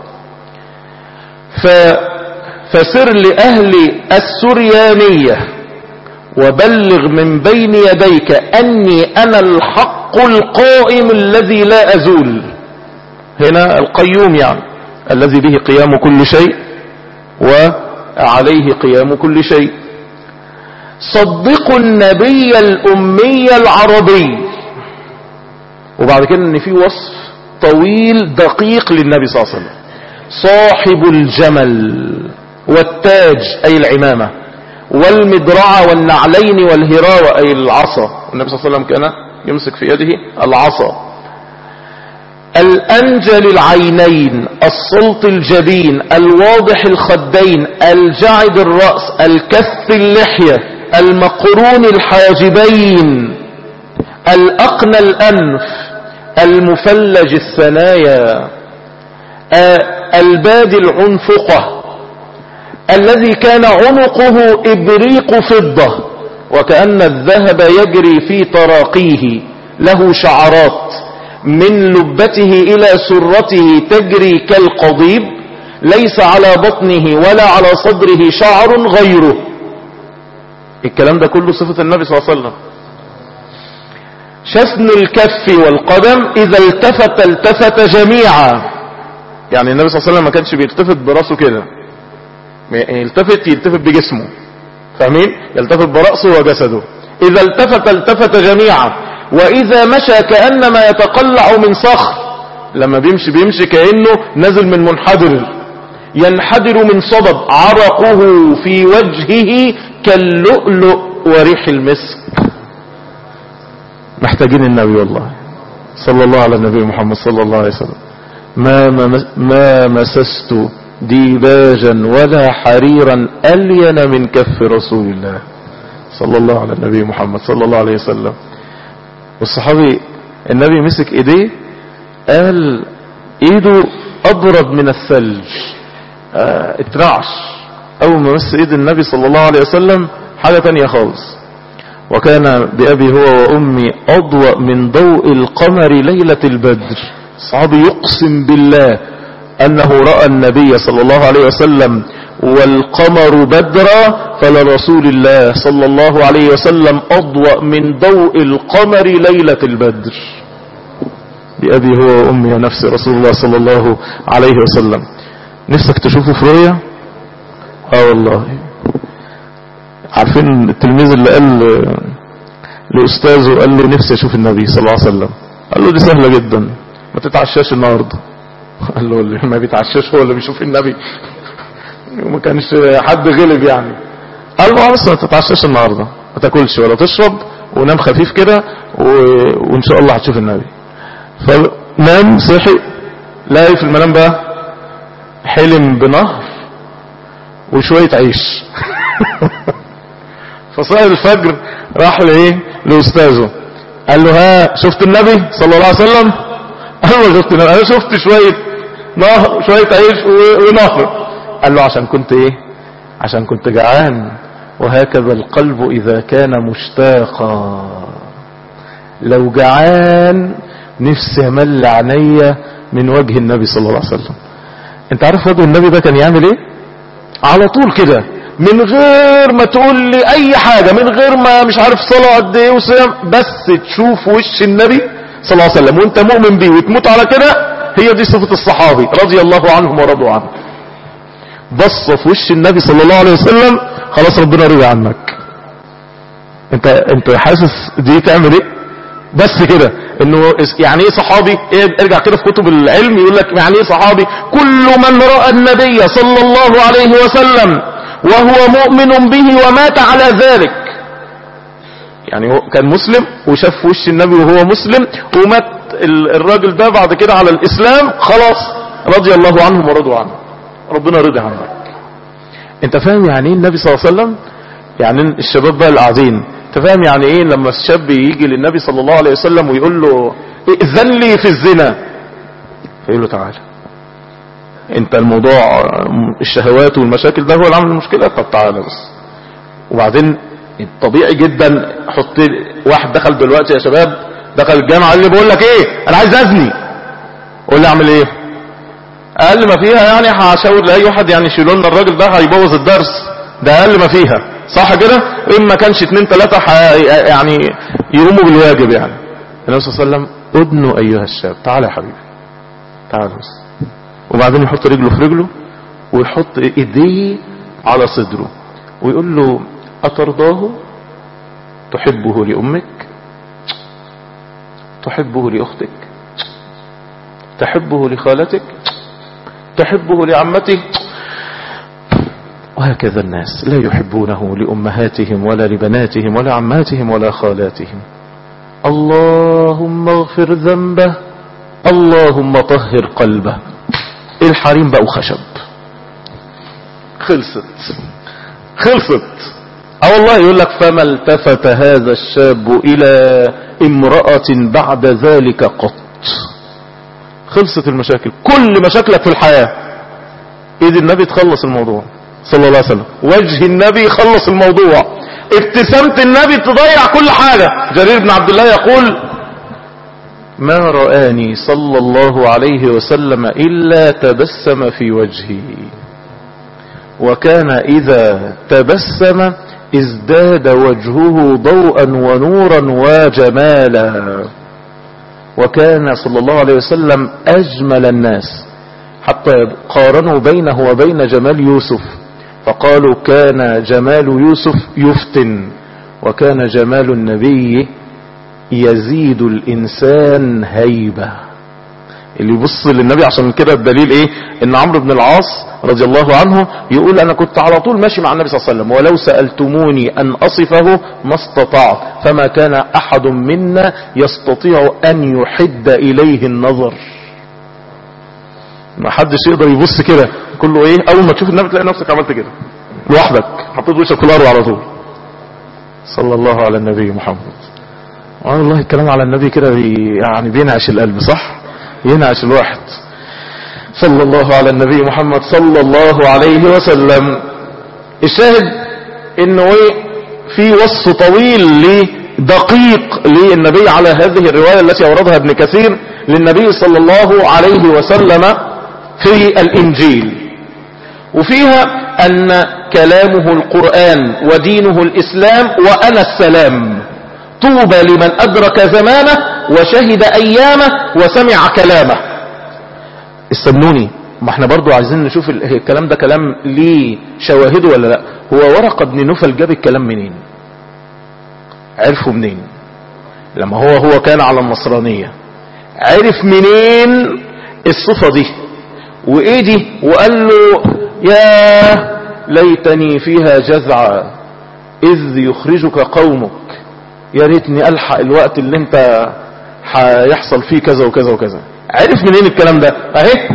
ف فسر لأهل السريانية وبلغ من بين يديك أني أنا الحق القائم الذي لا أزول هنا القيوم يعني الذي به قيام كل شيء وعليه قيام كل شيء صدقوا النبي الأمي العربي وبعد كده ان في وصف طويل دقيق للنبي صلى الله عليه وسلم صاحب الجمل والتاج أي العمامة والمدرعة والنعلين والهراوة أي العصا النبي صلى الله عليه وسلم كان يمسك في يده العصا الأنجل العينين السلط الجبين الواضح الخدين الجعد الرأس الكث اللحية المقرون الحاجبين الأقنى الأنف المفلج الثنايا آه، البادي العنفقة الذي كان عنقه إبريق فضة وكأن الذهب يجري في تراقيه له شعرات من لبته إلى سرته تجري كالقضيب ليس على بطنه ولا على صدره شعر غيره الكلام ده كله صفة النبي صلى الله عليه وسلم شسن الكف والقدم إذا التفت التفت جميعا يعني النبي صلى الله عليه وسلم ما كانش بيلتفت براسه كده يلتفت يلتفت بجسمه فاهمين يلتفت برأسه وجسده إذا التفت التفت جميعا وإذا مشى كأنما يتقلع من صخر لما بيمشي بيمشي كأنه نزل من منحدر ينحدر من صدد عرقه في وجهه كاللؤلؤ وريح المسك محتاجين النبي والله صلى الله على النبي محمد صلى الله عليه وسلم ما, ما مسست ديباجا ولا حريرا ألين من كف رسول الله صلى الله على النبي محمد صلى الله عليه وسلم والصحابي النبي مسك ايديه قال ايده ابرد من الثلج اه اترعش اول ما مس ايد النبي صلى الله عليه وسلم حاجة تانية خالص وكان بأبي هو وأمي أضوأ من ضوء القمر ليلة البدر الصحابي يقسم بالله أنه رأى النبي صلى الله عليه وسلم والقمر بدرا فلرسول الله صلى الله عليه وسلم أضوأ من ضوء القمر ليلة البدر بأبي هو وأمي ونفس رسول الله صلى الله عليه وسلم نفسك تشوفه في رؤيا اه والله عارفين التلميذ اللي قال لأستاذه قال له نفسي أشوف النبي صلى الله عليه وسلم قال له دي سهلة جدا ما تتعشاش النهاردة قال له اللي ما بيتعشاش هو اللي بيشوف النبي وما كانش حد غلب يعني قال له بس ما تتعشاش النهاردة ما تاكلش ولا تشرب ونام خفيف كده و... وان شاء الله هتشوف النبي فنام صحي لاقي في المنام بقى حلم بنهر وشوية عيش فصائر الفجر راح لايه لاستاذه قال له ها شفت النبي صلى الله عليه وسلم قال له شفت النبي انا شفت شوية نهر شوية عيش ونهر قال له عشان كنت ايه عشان كنت جعان وهكذا القلب اذا كان مشتاقا لو جعان نفسي امل عينيا من وجه النبي صلى الله عليه وسلم انت عارف وجه النبي ده كان يعمل ايه على طول كده من غير ما تقول لي اي حاجة من غير ما مش عارف صلاة قد ايه وصيام بس تشوف وش النبي صلى الله عليه وسلم وانت مؤمن بيه وتموت على كده هي دي صفة الصحابي رضي الله عنهم ورضوا عنه بص في وش النبي صلى الله عليه وسلم خلاص ربنا رضي عنك انت انت حاسس دي تعمل ايه بس كده انه يعني ايه صحابي إيه ارجع كده في كتب العلم يقول لك يعني ايه صحابي كل من رأى النبي صلى الله عليه وسلم وهو مؤمن به ومات على ذلك يعني هو كان مسلم وشاف وش النبي وهو مسلم ومات الراجل ده بعد كده على الاسلام خلاص رضي الله عنهم ورضوا عنه ربنا رضي عنك انت فاهم يعني ايه النبي صلى الله عليه وسلم يعني الشباب بقى القاعدين انت فاهم يعني ايه لما الشاب يجي للنبي صلى الله عليه وسلم ويقول له ائذن لي في الزنا فيقول له تعالى انت الموضوع الشهوات والمشاكل ده هو اللي عامل المشكلة طب تعالى بس وبعدين طبيعي جدا حط واحد دخل دلوقتي يا شباب دخل الجامعة قال لي بقول لك ايه انا عايز ازني قول لي اعمل ايه اقل ما فيها يعني هشاور لاي واحد يعني يشيلوا لنا الراجل ده هيبوظ الدرس ده اقل ما فيها صح كده ان ما كانش اتنين تلاتة يعني يقوموا بالواجب يعني النبي صلى الله عليه وسلم ادنوا ايها الشاب تعالى يا حبيبي تعالى بس وبعدين يحط رجله في رجله ويحط ايديه على صدره ويقول له اترضاه تحبه لامك تحبه لاختك تحبه لخالتك تحبه لعمته وهكذا الناس لا يحبونه لأمهاتهم ولا لبناتهم ولا عماتهم ولا خالاتهم اللهم اغفر ذنبه اللهم طهر قلبه الحريم بقوا خشب خلصت خلصت اه والله يقول لك فما التفت هذا الشاب الى امرأة بعد ذلك قط خلصت المشاكل كل مشاكلك في الحياة ايد النبي تخلص الموضوع صلى الله عليه وسلم وجه النبي يخلص الموضوع ابتسامة النبي تضيع كل حاجة جرير بن عبد الله يقول ما رآني صلى الله عليه وسلم إلا تبسم في وجهي وكان إذا تبسم ازداد وجهه ضوءا ونورا وجمالا وكان صلى الله عليه وسلم أجمل الناس حتى قارنوا بينه وبين جمال يوسف فقالوا كان جمال يوسف يفتن وكان جمال النبي يزيد الإنسان هيبة اللي يبص للنبي عشان كده الدليل ايه ان عمرو بن العاص رضي الله عنه يقول انا كنت على طول ماشي مع النبي صلى الله عليه وسلم ولو سألتموني ان اصفه ما استطعت فما كان احد منا يستطيع ان يحد اليه النظر ما حدش يقدر يبص كده كله ايه اول ما تشوف النبي تلاقي نفسك عملت كده لوحدك حطيت وشك في الارض على طول صلى الله على النبي محمد والله الكلام على النبي كده بي- يعني بينعش القلب صح ينعش الواحد صلى الله على النبي محمد صلى الله عليه وسلم الشاهد انه ايه في وصف طويل لدقيق للنبي على هذه الرواية التي اوردها ابن كثير للنبي صلى الله عليه وسلم في الانجيل وفيها ان كلامه القرآن ودينه الاسلام وانا السلام طوبى لمن ادرك زمانه وشهد ايامه وسمع كلامه استنوني ما احنا برضو عايزين نشوف ال- الكلام ده كلام ليه شواهده ولا لا هو ورقة بن نفل جاب الكلام منين عرفه منين لما هو هو كان على النصرانية عرف منين الصفة دي وايه دي وقال له يا ليتني فيها جزعا اذ يخرجك قومك يا ريتني الحق الوقت اللي انت هيحصل فيه كذا وكذا وكذا عرف منين الكلام ده اهي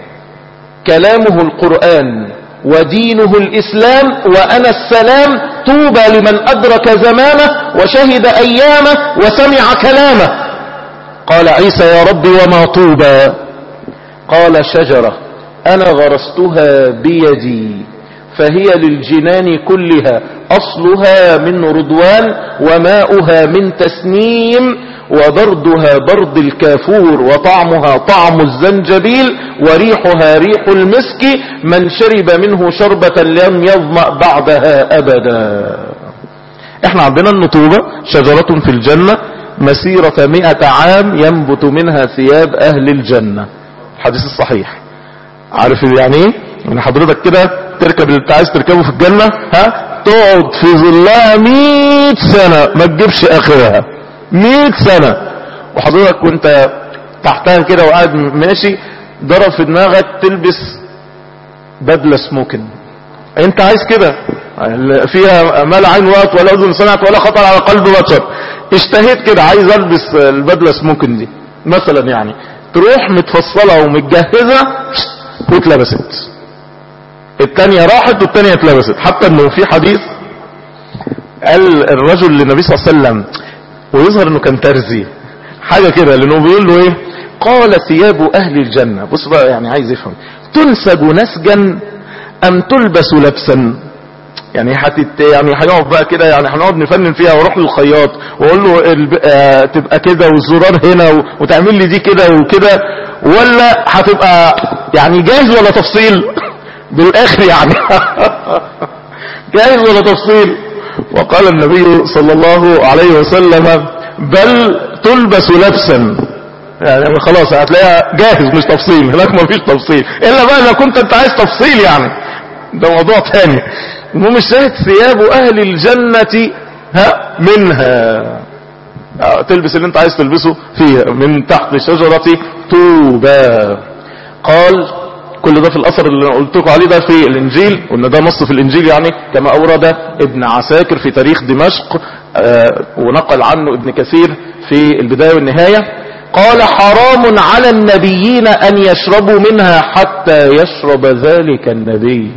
كلامه القرآن ودينه الإسلام وأنا السلام طوبى لمن أدرك زمانه وشهد أيامه وسمع كلامه قال عيسى يا رب وما طوبى قال شجرة أنا غرستها بيدي فهي للجنان كلها أصلها من رضوان وماؤها من تسنيم وبردها برد الكافور وطعمها طعم الزنجبيل وريحها ريح المسك من شرب منه شربة لم يظمأ بعدها أبدا احنا عندنا النطوبة شجرة في الجنة مسيرة مئة عام ينبت منها ثياب أهل الجنة الحديث الصحيح عارف يعني ايه يعني حضرتك كده تركب اللي انت عايز تركبه في الجنة ها تقعد في ظلها 100 سنة ما تجيبش اخرها 100 سنة وحضرتك وانت تحتها كده وقاعد ماشي ضرب في دماغك تلبس بدلة سموكن انت عايز كده فيها ما لا عين رأت ولا اذن سمعت ولا خطر على قلب بشر اشتهيت كده عايز البس البدلة سموكن دي مثلا يعني تروح متفصلة ومتجهزة واتلبست التانية راحت والتانية اتلبست حتى انه في حديث قال الرجل للنبي صلى الله عليه وسلم ويظهر انه كان ترزي حاجة كده لانه بيقول له ايه قال ثياب اهل الجنة بص بقى يعني عايز يفهم تنسج نسجا ام تلبس لبسا يعني هتت يعني هنقعد بقى كده يعني هنقعد نفنن فيها واروح للخياط واقول له الب... آه تبقى كده والزرار هنا و... وتعمل لي دي كده وكده ولا هتبقى يعني جاهز ولا تفصيل بالاخر يعني جاهز ولا تفصيل وقال النبي صلى الله عليه وسلم بل تلبس لبسا يعني خلاص هتلاقيها جاهز مش تفصيل هناك ما فيش تفصيل الا بقى لو كنت انت عايز تفصيل يعني ده موضوع تاني المهم الشاهد ثياب اهل الجنة ها منها آه، تلبس اللي انت عايز تلبسه فيها من تحت شجرة طوبى قال كل ده في الأثر اللي قلت لكم عليه ده في الإنجيل وإن ده نص في الإنجيل يعني كما أورد ابن عساكر في تاريخ دمشق آه، ونقل عنه ابن كثير في البداية والنهاية قال حرام على النبيين أن يشربوا منها حتى يشرب ذلك النبي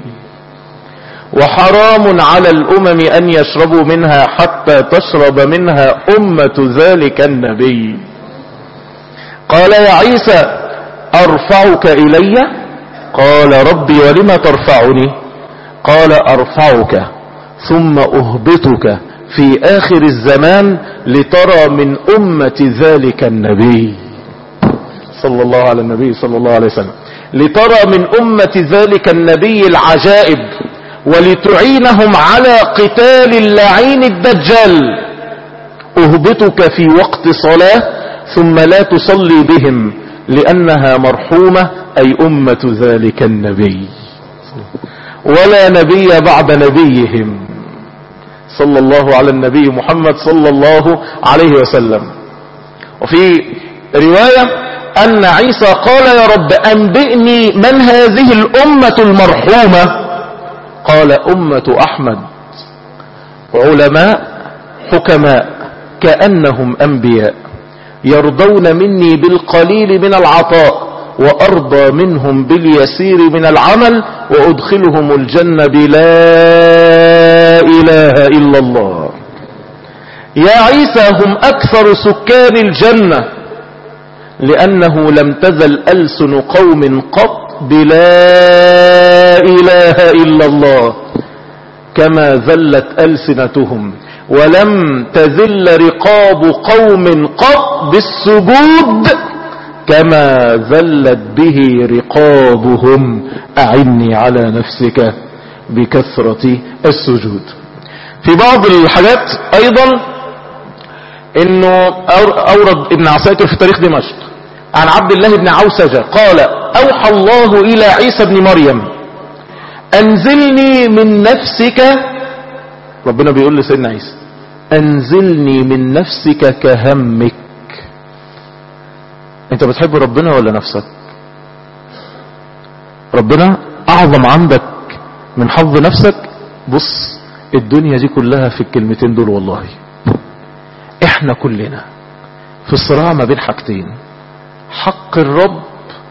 وحرام على الأمم أن يشربوا منها حتى تشرب منها أمة ذلك النبي قال يا عيسى أرفعك إلي قال ربي ولم ترفعني قال أرفعك ثم أهبطك في آخر الزمان لترى من أمة ذلك النبي صلى الله على النبي صلى الله عليه وسلم لترى من أمة ذلك النبي العجائب ولتعينهم على قتال اللعين الدجال أهبطك في وقت صلاة ثم لا تصلي بهم لأنها مرحومة أي أمة ذلك النبي ولا نبي بعد نبيهم صلى الله على النبي محمد صلى الله عليه وسلم وفي رواية أن عيسى قال يا رب أنبئني من هذه الأمة المرحومة قال أمة أحمد علماء حكماء كأنهم أنبياء يرضون مني بالقليل من العطاء وأرضى منهم باليسير من العمل وأدخلهم الجنة بلا إله إلا الله يا عيسى هم أكثر سكان الجنة لأنه لم تزل ألسن قوم قط بلا إله إلا الله كما ذلت ألسنتهم ولم تذل رقاب قوم قط بالسجود كما ذلت به رقابهم أعني على نفسك بكثرة السجود في بعض الحاجات أيضا انه اورد ابن عساكر في تاريخ دمشق عن عبد الله بن عوسجة قال اوحى الله الى عيسى بن مريم انزلني من نفسك ربنا بيقول لسيدنا عيسى انزلني من نفسك كهمك انت بتحب ربنا ولا نفسك ربنا اعظم عندك من حظ نفسك بص الدنيا دي كلها في الكلمتين دول والله احنا كلنا في الصراع ما بين حاجتين حق الرب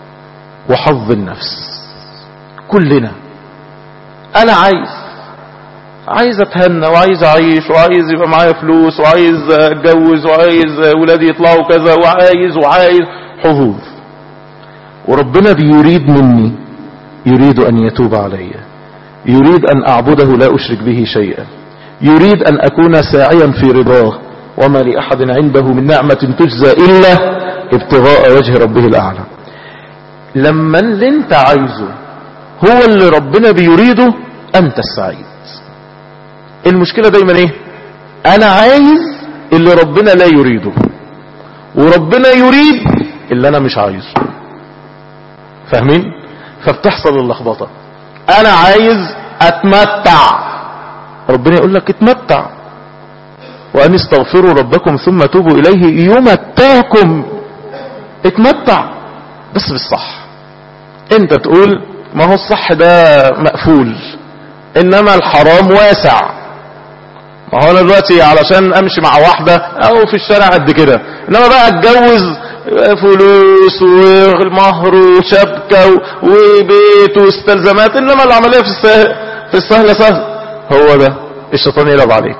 وحظ النفس كلنا انا عايز عايز اتهنى وعايز اعيش وعايز يبقى معايا فلوس وعايز اتجوز وعايز ولادي يطلعوا كذا وعايز وعايز حظوظ وربنا بيريد مني يريد ان يتوب علي يريد ان اعبده لا اشرك به شيئا يريد ان اكون ساعيا في رضاه وما لاحد عنده من نعمة تجزى الا ابتغاء وجه ربه الاعلى لما اللي انت عايزه هو اللي ربنا بيريده انت السعيد المشكلة دايما ايه انا عايز اللي ربنا لا يريده وربنا يريد اللي انا مش عايزه فاهمين فبتحصل اللخبطة انا عايز اتمتع ربنا يقول لك اتمتع وان استغفروا ربكم ثم توبوا اليه يمتعكم اتمتع بس بالصح انت تقول ما هو الصح ده مقفول انما الحرام واسع ما هو انا دلوقتي علشان امشي مع واحدة او في الشارع قد كده انما بقى اتجوز فلوس والمهر وشبكة وبيت واستلزامات انما العملية في السهل في السهل سهل هو ده الشيطان يلعب عليك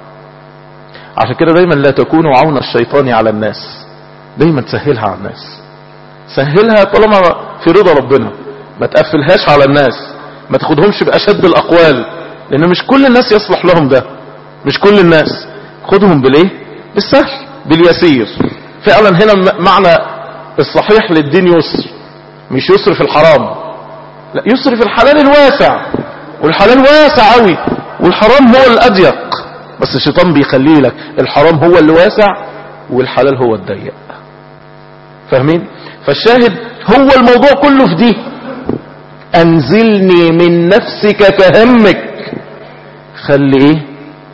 عشان كده دايما لا تكونوا عون الشيطان على الناس دايما تسهلها على الناس سهلها طالما في رضا ربنا ما تقفلهاش على الناس ما تاخدهمش بأشد الأقوال لأن مش كل الناس يصلح لهم ده مش كل الناس خدهم بالايه بالسهل باليسير فعلا هنا معنى الصحيح للدين يسر مش يسر في الحرام لا يسر في الحلال الواسع والحلال واسع قوي والحرام هو الأضيق بس الشيطان بيخليه لك الحرام هو اللي واسع والحلال هو الضيق فاهمين فالشاهد هو الموضوع كله في دي انزلني من نفسك كهمك خلي ايه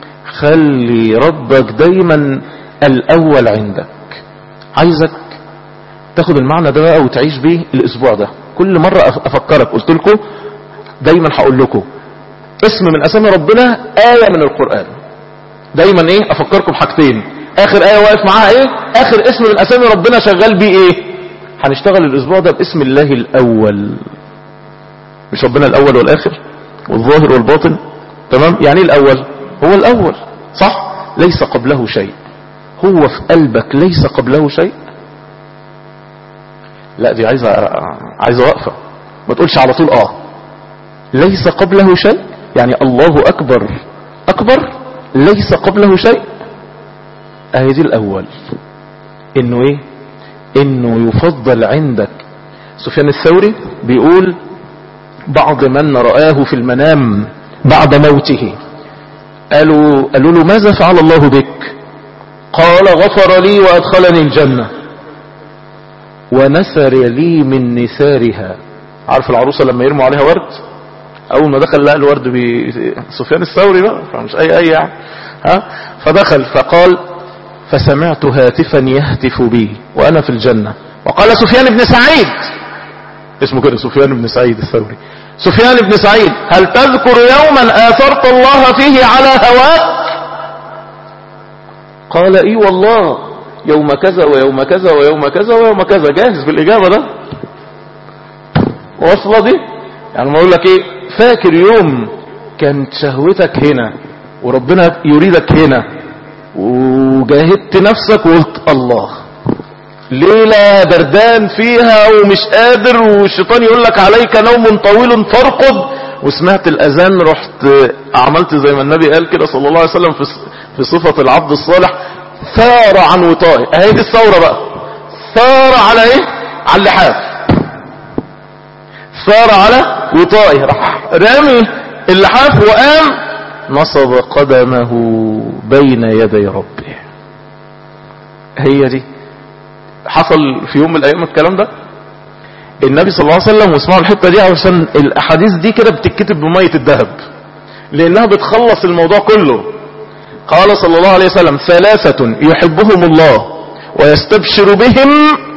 خلي ربك دايما الاول عندك عايزك تاخد المعنى ده بقى وتعيش بيه الاسبوع ده كل مرة أف- افكرك قلت لكم دايما هقول لكم اسم من اسامي ربنا آية من القرآن دايما ايه افكركم حاجتين اخر آية واقف معاها ايه اخر اسم من اسامي ربنا شغال بيه ايه هنشتغل الاسبوع ده باسم الله الاول مش ربنا الاول والاخر والظاهر والباطن تمام يعني ايه الاول هو الاول صح ليس قبله شيء هو في قلبك ليس قبله شيء لا دي عايزه عايزه وقفه ما تقولش على طول اه ليس قبله شيء يعني الله اكبر اكبر ليس قبله شيء اهي دي الاول انه ايه انه يفضل عندك سفيان الثوري بيقول بعض من رآه في المنام بعد موته قالوا, قالوا له ماذا فعل الله بك قال غفر لي وأدخلني الجنة ونثر لي من نثارها عارف العروسة لما يرموا عليها ورد أول ما دخل لقى الورد بي... سفيان الثوري بقى فمش أي أي يعني ها فدخل فقال فسمعت هاتفا يهتف بي وأنا في الجنة وقال سفيان بن سعيد اسمه كده سفيان بن سعيد الثوري سفيان بن سعيد هل تذكر يوما آثرت الله فيه على هواك قال اي والله يوم كذا ويوم كذا ويوم كذا ويوم كذا جاهز بالإجابة ده واصلة دي يعني ما اقول لك ايه فاكر يوم كانت شهوتك هنا وربنا يريدك هنا وجاهدت نفسك وقلت الله ليلة بردان فيها ومش قادر والشيطان يقول لك عليك نوم طويل فارقد وسمعت الأذان رحت عملت زي ما النبي قال كده صلى الله عليه وسلم في في صفة العبد الصالح ثار عن وطائه اهي دي الثورة بقى ثار على ايه على اللحاف ثار على وطائه راح رامي اللحاف وقام نصب قدمه بين يدي ربه هي دي حصل في يوم من الايام الكلام ده النبي صلى الله عليه وسلم واسمعوا الحته دي عشان الاحاديث دي كده بتتكتب بميه الذهب لانها بتخلص الموضوع كله قال صلى الله عليه وسلم ثلاثة يحبهم الله ويستبشر بهم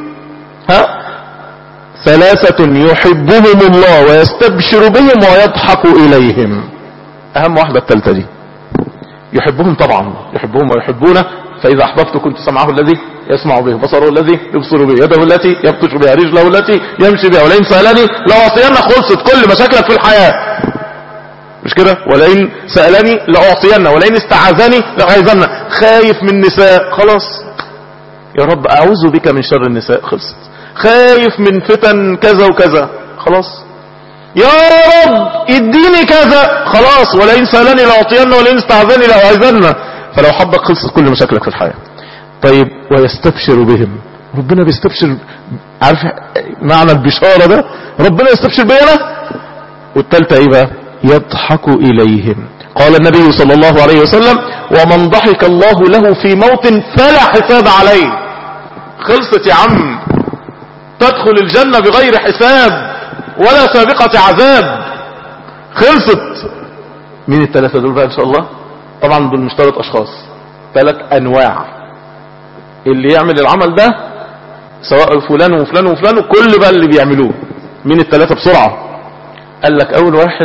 ها ثلاثة يحبهم الله ويستبشر بهم ويضحك إليهم أهم واحدة الثالثة دي يحبهم طبعا يحبهم ويحبونه فإذا أحببت كنت سمعه الذي يسمع به بصره الذي يبصر به يده التي يبطش بها رجله التي يمشي بها ولئن سألني لأعطين خلصت كل مشاكلك في الحياة مش كده ولئن سألني لأعطين ولئن استعاذني لأعيذن خايف من نساء خلاص يا رب أعوذ بك من شر النساء خلصت خايف من فتن كذا وكذا خلاص يا رب اديني كذا خلاص ولئن سألني لأعطين ولئن استعاذني لأعيذن فلو حبك خلصت كل مشاكلك في الحياة طيب ويستبشر بهم ربنا بيستبشر عارف معنى البشارة ده ربنا يستبشر بينا والتالتة ايه بقى يضحك إليهم قال النبي صلى الله عليه وسلم ومن ضحك الله له في موت فلا حساب عليه خلصت يا عم تدخل الجنة بغير حساب ولا سابقة عذاب خلصت مين الثلاثة دول بقى ان شاء الله طبعا دول مش ثلاث اشخاص ثلاث انواع اللي يعمل العمل ده سواء فلان وفلان وفلان وكل بقى اللي بيعملوه مين الثلاثة بسرعة قال لك اول واحد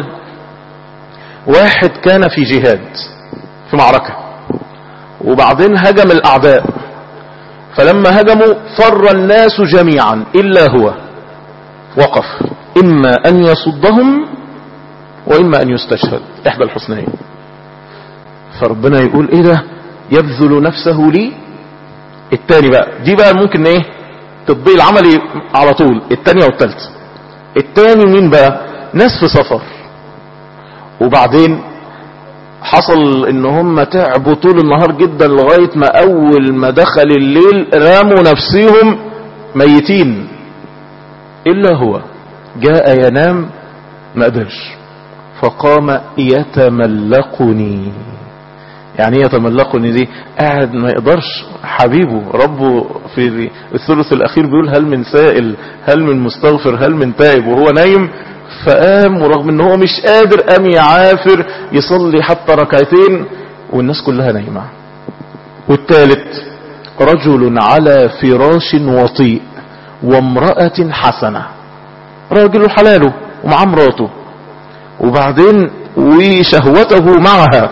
واحد كان في جهاد في معركة وبعدين هجم الاعداء فلما هجموا فر الناس جميعا الا هو وقف اما ان يصدهم واما ان يستشهد احدى الحسنين فربنا يقول ايه ده يبذل نفسه لي التاني بقى دي بقى ممكن ايه تطبيق العملي على طول التانية والتالتة التاني مين بقى ناس في سفر وبعدين حصل ان هم تعبوا طول النهار جدا لغاية ما اول ما دخل الليل راموا نفسهم ميتين الا هو جاء ينام ما قدرش فقام يتملقني يعني ايه يتملقني دي قاعد ما يقدرش حبيبه ربه في الثلث الاخير بيقول هل من سائل هل من مستغفر هل من تائب وهو نايم فقام ورغم ان هو مش قادر قام يعافر يصلي حتى ركعتين والناس كلها نايمة والثالث رجل على فراش وطيء وامرأة حسنة راجل حلاله ومعاه مراته وبعدين وشهوته معها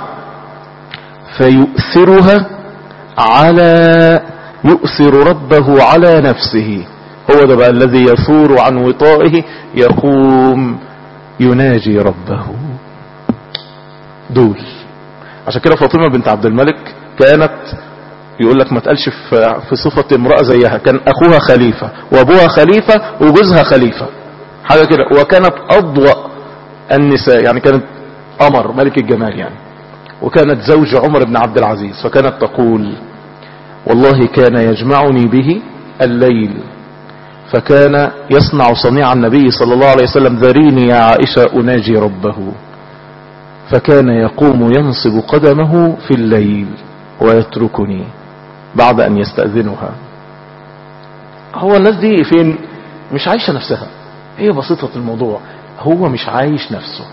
فيؤثرها على يؤثر ربه على نفسه هو ده بقى الذي يثور عن وطائه يقوم يناجي ربه دول عشان كده فاطمة بنت عبد الملك كانت يقول لك ما تقالش في في صفة امرأة زيها كان اخوها خليفة وابوها خليفة وجوزها خليفة حاجة كده وكانت اضوأ النساء يعني كانت قمر ملك الجمال يعني وكانت زوج عمر بن عبد العزيز فكانت تقول والله كان يجمعني به الليل فكان يصنع صنيع النبي صلى الله عليه وسلم ذريني يا عائشة أناجي ربه فكان يقوم ينصب قدمه في الليل ويتركني بعد أن يستأذنها هو الناس دي فين مش عايشة نفسها هي بسيطة الموضوع هو مش عايش نفسه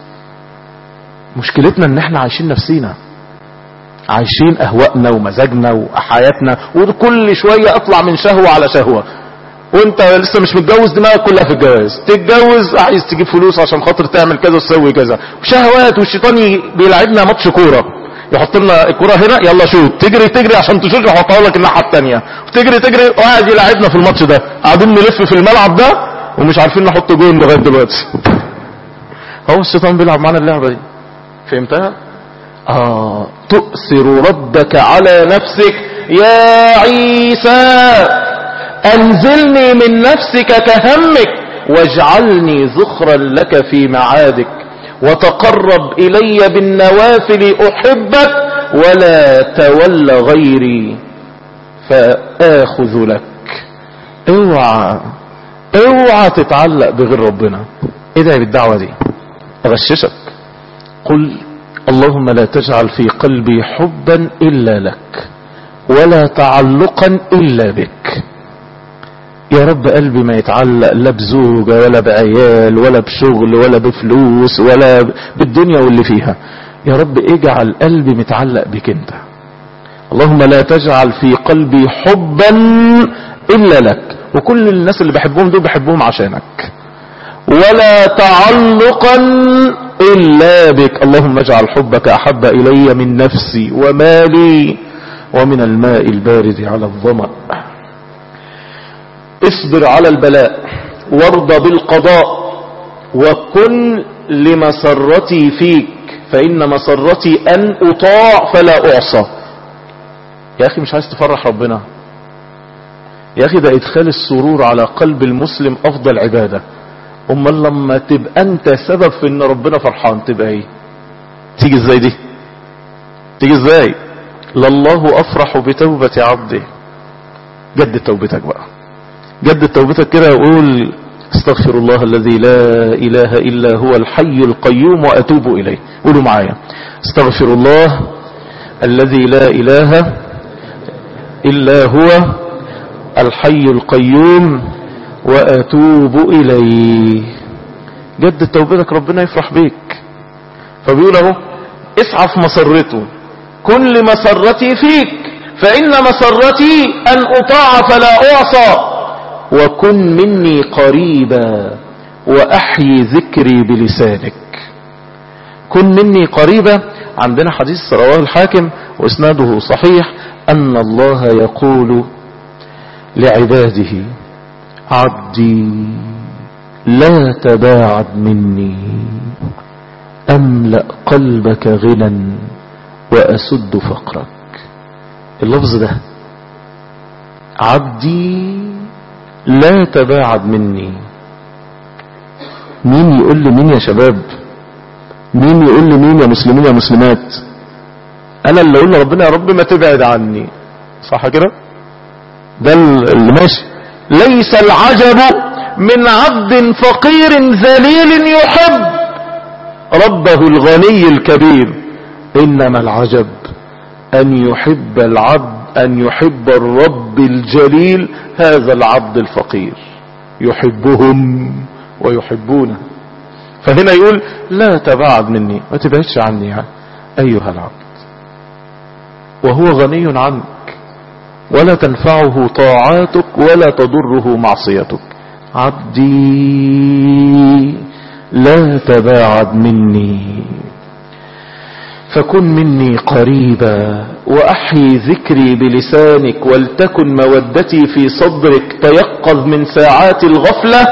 مشكلتنا ان احنا عايشين نفسينا عايشين اهوائنا ومزاجنا وحياتنا وكل شوية اطلع من شهوة على شهوة وانت لسه مش متجوز دماغك كلها في الجواز تتجوز عايز تجيب فلوس عشان خاطر تعمل كذا وتسوي كذا وشهوات والشيطان ي- بيلعبنا ماتش كوره يحط لنا الكوره هنا يلا شوت تجري تجري عشان تشوط يحطها لك الناحيه الثانيه وتجري تجري وقاعد يلعبنا في الماتش ده قاعدين نلف في الملعب ده ومش عارفين نحط جول لغايه دلوقتي هو الشيطان بيلعب معانا اللعبه دي فهمتها آه تؤثر ربك على نفسك يا عيسى أنزلني من نفسك كهمك واجعلني ذخرا لك في معادك وتقرب إلي بالنوافل أحبك ولا تول غيري فآخذ لك اوعى اوعى تتعلق بغير ربنا ادعي بالدعوة دي اغششك قل اللهم لا تجعل في قلبي حبا إلا لك ولا تعلقا إلا بك يا رب قلبي ما يتعلق لا بزوجة ولا بعيال ولا بشغل ولا بفلوس ولا بالدنيا واللي فيها يا رب اجعل قلبي متعلق بك انت اللهم لا تجعل في قلبي حبا إلا لك وكل الناس اللي بحبهم دول بحبهم عشانك ولا تعلقا إلا بك اللهم اجعل حبك أحب إلي من نفسي ومالي ومن الماء البارد على الظمأ اصبر على البلاء وارض بالقضاء وكن لمسرتي فيك فإن مسرتي أن أطاع فلا أعصى يا أخي مش عايز تفرح ربنا يا أخي ده إدخال السرور على قلب المسلم أفضل عبادة امال لما تبقى انت سبب في ان ربنا فرحان تبقى ايه تيجي ازاي دي تيجي ازاي لله افرح بتوبة عبده جدد توبتك بقى جدد توبتك كده وقول استغفر الله الذي لا اله الا هو الحي القيوم واتوب اليه قولوا معايا استغفر الله الذي لا اله الا هو الحي القيوم واتوب اليه جدد توبتك ربنا يفرح بيك فبيقول اهو اسعى في مسرته كل مسرتي فيك فان مسرتي ان اطاع فلا اعصى وكن مني قريبا واحيي ذكري بلسانك كن مني قريبا عندنا حديث رواه الحاكم واسناده صحيح ان الله يقول لعباده عبدي لا تباعد مني أملأ قلبك غنى وأسد فقرك اللفظ ده عبدي لا تباعد مني مين يقول لي مين يا شباب مين يقول لي مين يا مسلمين يا مسلمات انا اللي اقول لربنا يا رب ما تبعد عني صح كده ده اللي ماشي ليس العجب من عبد فقير ذليل يحب ربه الغني الكبير انما العجب ان يحب العبد ان يحب الرب الجليل هذا العبد الفقير يحبهم ويحبونه فهنا يقول لا تباعد مني ما تبعدش عني يعني ايها العبد وهو غني عنك ولا تنفعه طاعاتك ولا تضره معصيتك عبدي لا تباعد مني فكن مني قريبا وأحيي ذكري بلسانك ولتكن مودتي في صدرك تيقظ من ساعات الغفلة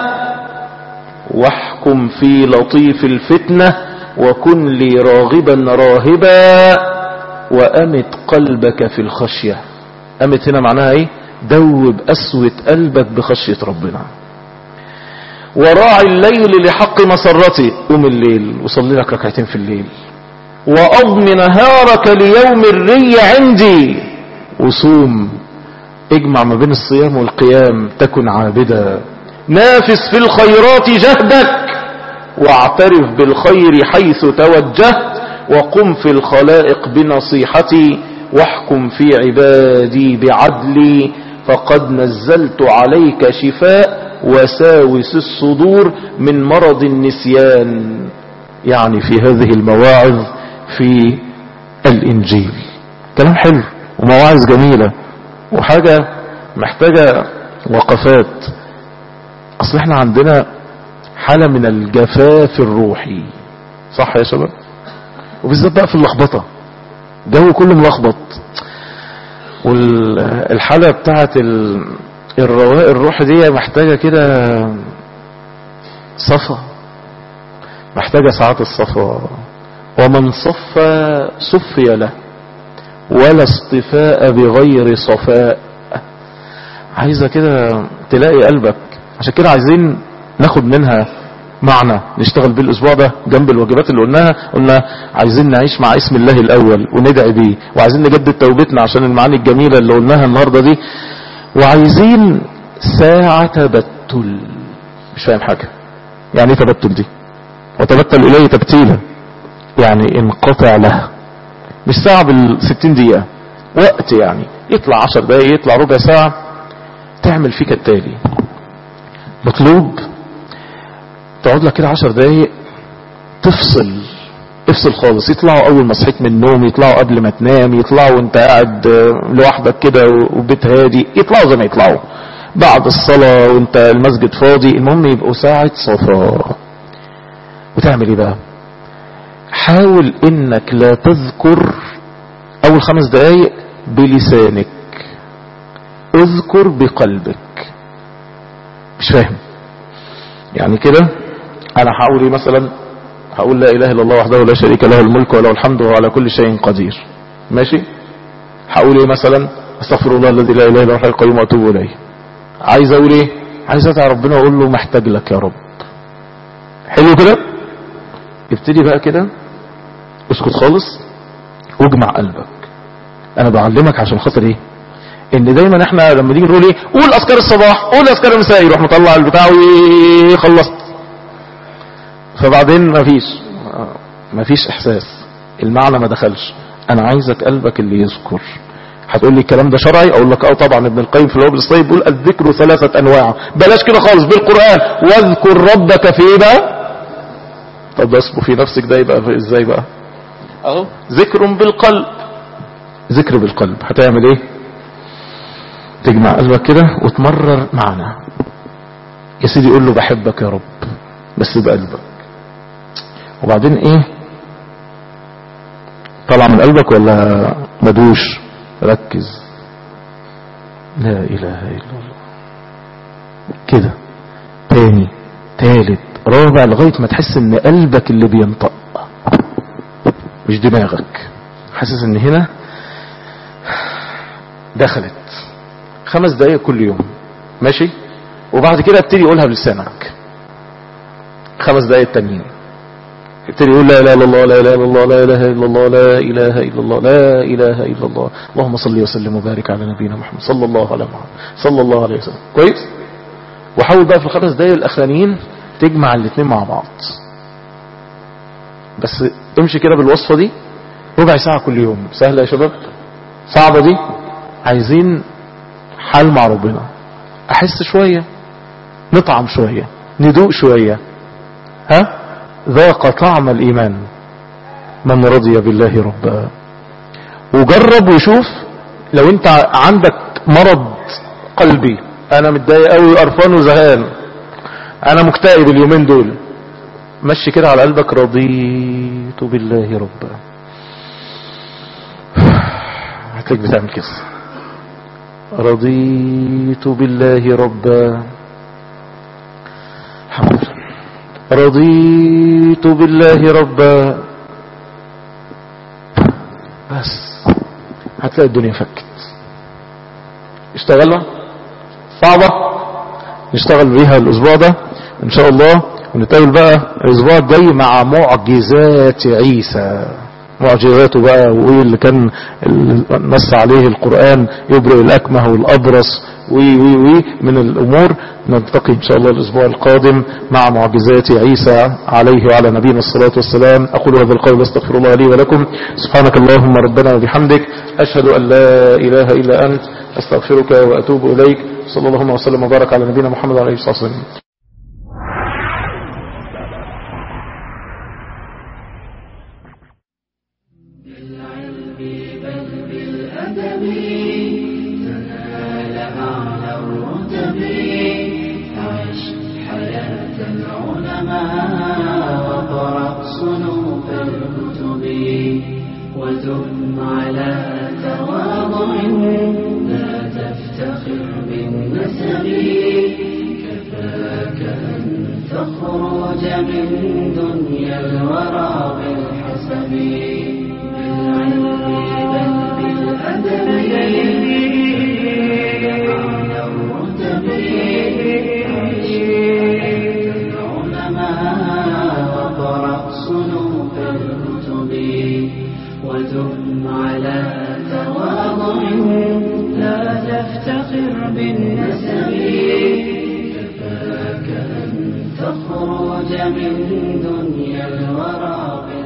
واحكم في لطيف الفتنة وكن لي راغبا راهبا وأمت قلبك في الخشية أمت هنا معناها ايه دوب أسوة قلبك بخشية ربنا وراعي الليل لحق مسرتي قوم الليل وصلي لك ركعتين في الليل وأضم نهارك ليوم الري عندي وصوم اجمع ما بين الصيام والقيام تكن عابدا نافس في الخيرات جهدك واعترف بالخير حيث توجهت وقم في الخلائق بنصيحتي واحكم في عبادي بعدلي فقد نزلت عليك شفاء وساوس الصدور من مرض النسيان يعني في هذه المواعظ في الإنجيل كلام حلو ومواعظ جميلة وحاجة محتاجة وقفات أصل احنا عندنا حالة من الجفاف الروحي صح يا شباب وبالذات بقى في اللخبطة جو كله ملخبط والحالة بتاعت الرواء الروح دي محتاجة كده صفا محتاجة ساعات الصفا ومن صفى صفي له ولا اصطفاء بغير صفاء عايزة كده تلاقي قلبك عشان كده عايزين ناخد منها معنى نشتغل بيه الاسبوع ده جنب الواجبات اللي قلناها قلنا عايزين نعيش مع اسم الله الاول وندعي بيه وعايزين نجدد توبتنا عشان المعاني الجميلة اللي قلناها النهاردة دي وعايزين ساعة تبتل مش فاهم حاجة يعني ايه تبتل دي وتبتل اليه تبتيلا يعني انقطع له مش ساعة بالستين دقيقة وقت يعني يطلع عشر دقايق يطلع ربع ساعة تعمل فيك التالي مطلوب تقعد لك كده عشر دقايق تفصل افصل خالص يطلعوا اول ما صحيت من النوم يطلعوا قبل ما تنام يطلعوا وانت قاعد لوحدك كده وبيت هادي يطلعوا زي ما يطلعوا بعد الصلاة وانت المسجد فاضي المهم يبقوا ساعة صفاء وتعمل ايه بقى حاول انك لا تذكر اول خمس دقايق بلسانك اذكر بقلبك مش فاهم يعني كده انا هقول ايه مثلا هقول لا اله الا الله وحده لا شريك له الملك وله الحمد وهو على كل شيء قدير ماشي هقول ايه مثلا استغفر الله الذي لا اله الا هو الحي القيوم واتوب اليه عايز اقول ايه عايز ادعي ربنا واقول له محتاج لك يا رب حلو كده ابتدي بقى كده اسكت خالص واجمع قلبك انا بعلمك عشان خاطر ايه ان دايما احنا لما نيجي نقول ايه قول اذكار الصباح قول اذكار المساء يروح مطلع البتاع وخلصت فبعدين مفيش مفيش احساس المعنى ما دخلش انا عايزك قلبك اللي يذكر هتقول لي الكلام ده شرعي اقول لك اه طبعا ابن القيم في الوابل الصيب بيقول الذكر ثلاثة انواع بلاش كده خالص بالقرآن واذكر ربك في ايه بقى طب اصبر في نفسك ده يبقى ازاي بقى اهو ذكر بالقلب ذكر بالقلب هتعمل ايه تجمع قلبك كده وتمرر معنا يا سيدي قول له بحبك يا رب بس بقلبك وبعدين ايه طلع من قلبك ولا مدوش ركز لا اله الا الله كده تاني تالت رابع لغاية ما تحس ان قلبك اللي بينطق مش دماغك حاسس ان هنا دخلت خمس دقايق كل يوم ماشي وبعد كده ابتدي قولها بلسانك خمس دقايق تانيين ابتدي يقول لا اله الا الله لا اله الا الله لا اله الا الله لا اله الا الله لا اله الا الله اللهم صل وسلم وبارك على نبينا محمد صلى الله عليه محمد صلى الله عليه وسلم كويس وحاول بقى في الخمس دقايق الاخرانيين تجمع الاثنين مع بعض بس امشي كده بالوصفه دي ربع ساعه كل يوم سهله يا شباب صعبه دي عايزين حال مع ربنا احس شويه نطعم شويه ندوق شويه ها ذاق طعم الإيمان من رضي بالله ربا وجرب وشوف لو انت عندك مرض قلبي انا متضايق قوي قرفان وزهقان انا مكتئب اليومين دول مشي كده على قلبك رضيت بالله ربا هتلاقيك بتعمل كده رضيت بالله ربا الحمد لله رضيت بالله ربا بس هتلاقي الدنيا فكت اشتغلنا صعبة نشتغل بيها الاسبوع ده ان شاء الله ونتقابل بقى الاسبوع الجاي مع معجزات عيسى معجزاته بقى وايه اللي كان نص عليه القرآن يبرئ الاكمه والابرص وي وي وي من الامور نلتقي ان شاء الله الاسبوع القادم مع معجزات عيسى عليه وعلى نبينا الصلاة والسلام اقول هذا القول استغفر الله لي ولكم سبحانك اللهم ربنا وبحمدك اشهد ان لا اله الا انت استغفرك واتوب اليك صلى الله وسلم وبارك على نبينا محمد وعلى اله وصحبه وسلم بالأدب تنال أعلى الرتب عش حياة العلماء وقرأ صنوف الكتب ودم على تواضع لا تفتخر بالنسب كفاك أن تخرج من دنيا الورى بالحسب بالعلم بل بالأدب على الرتب عيش العلماء وقرأ صنوف الكتب ودم على تواضع لا تفتخر بالنسب كفاك أن تخرج من دنيا الورى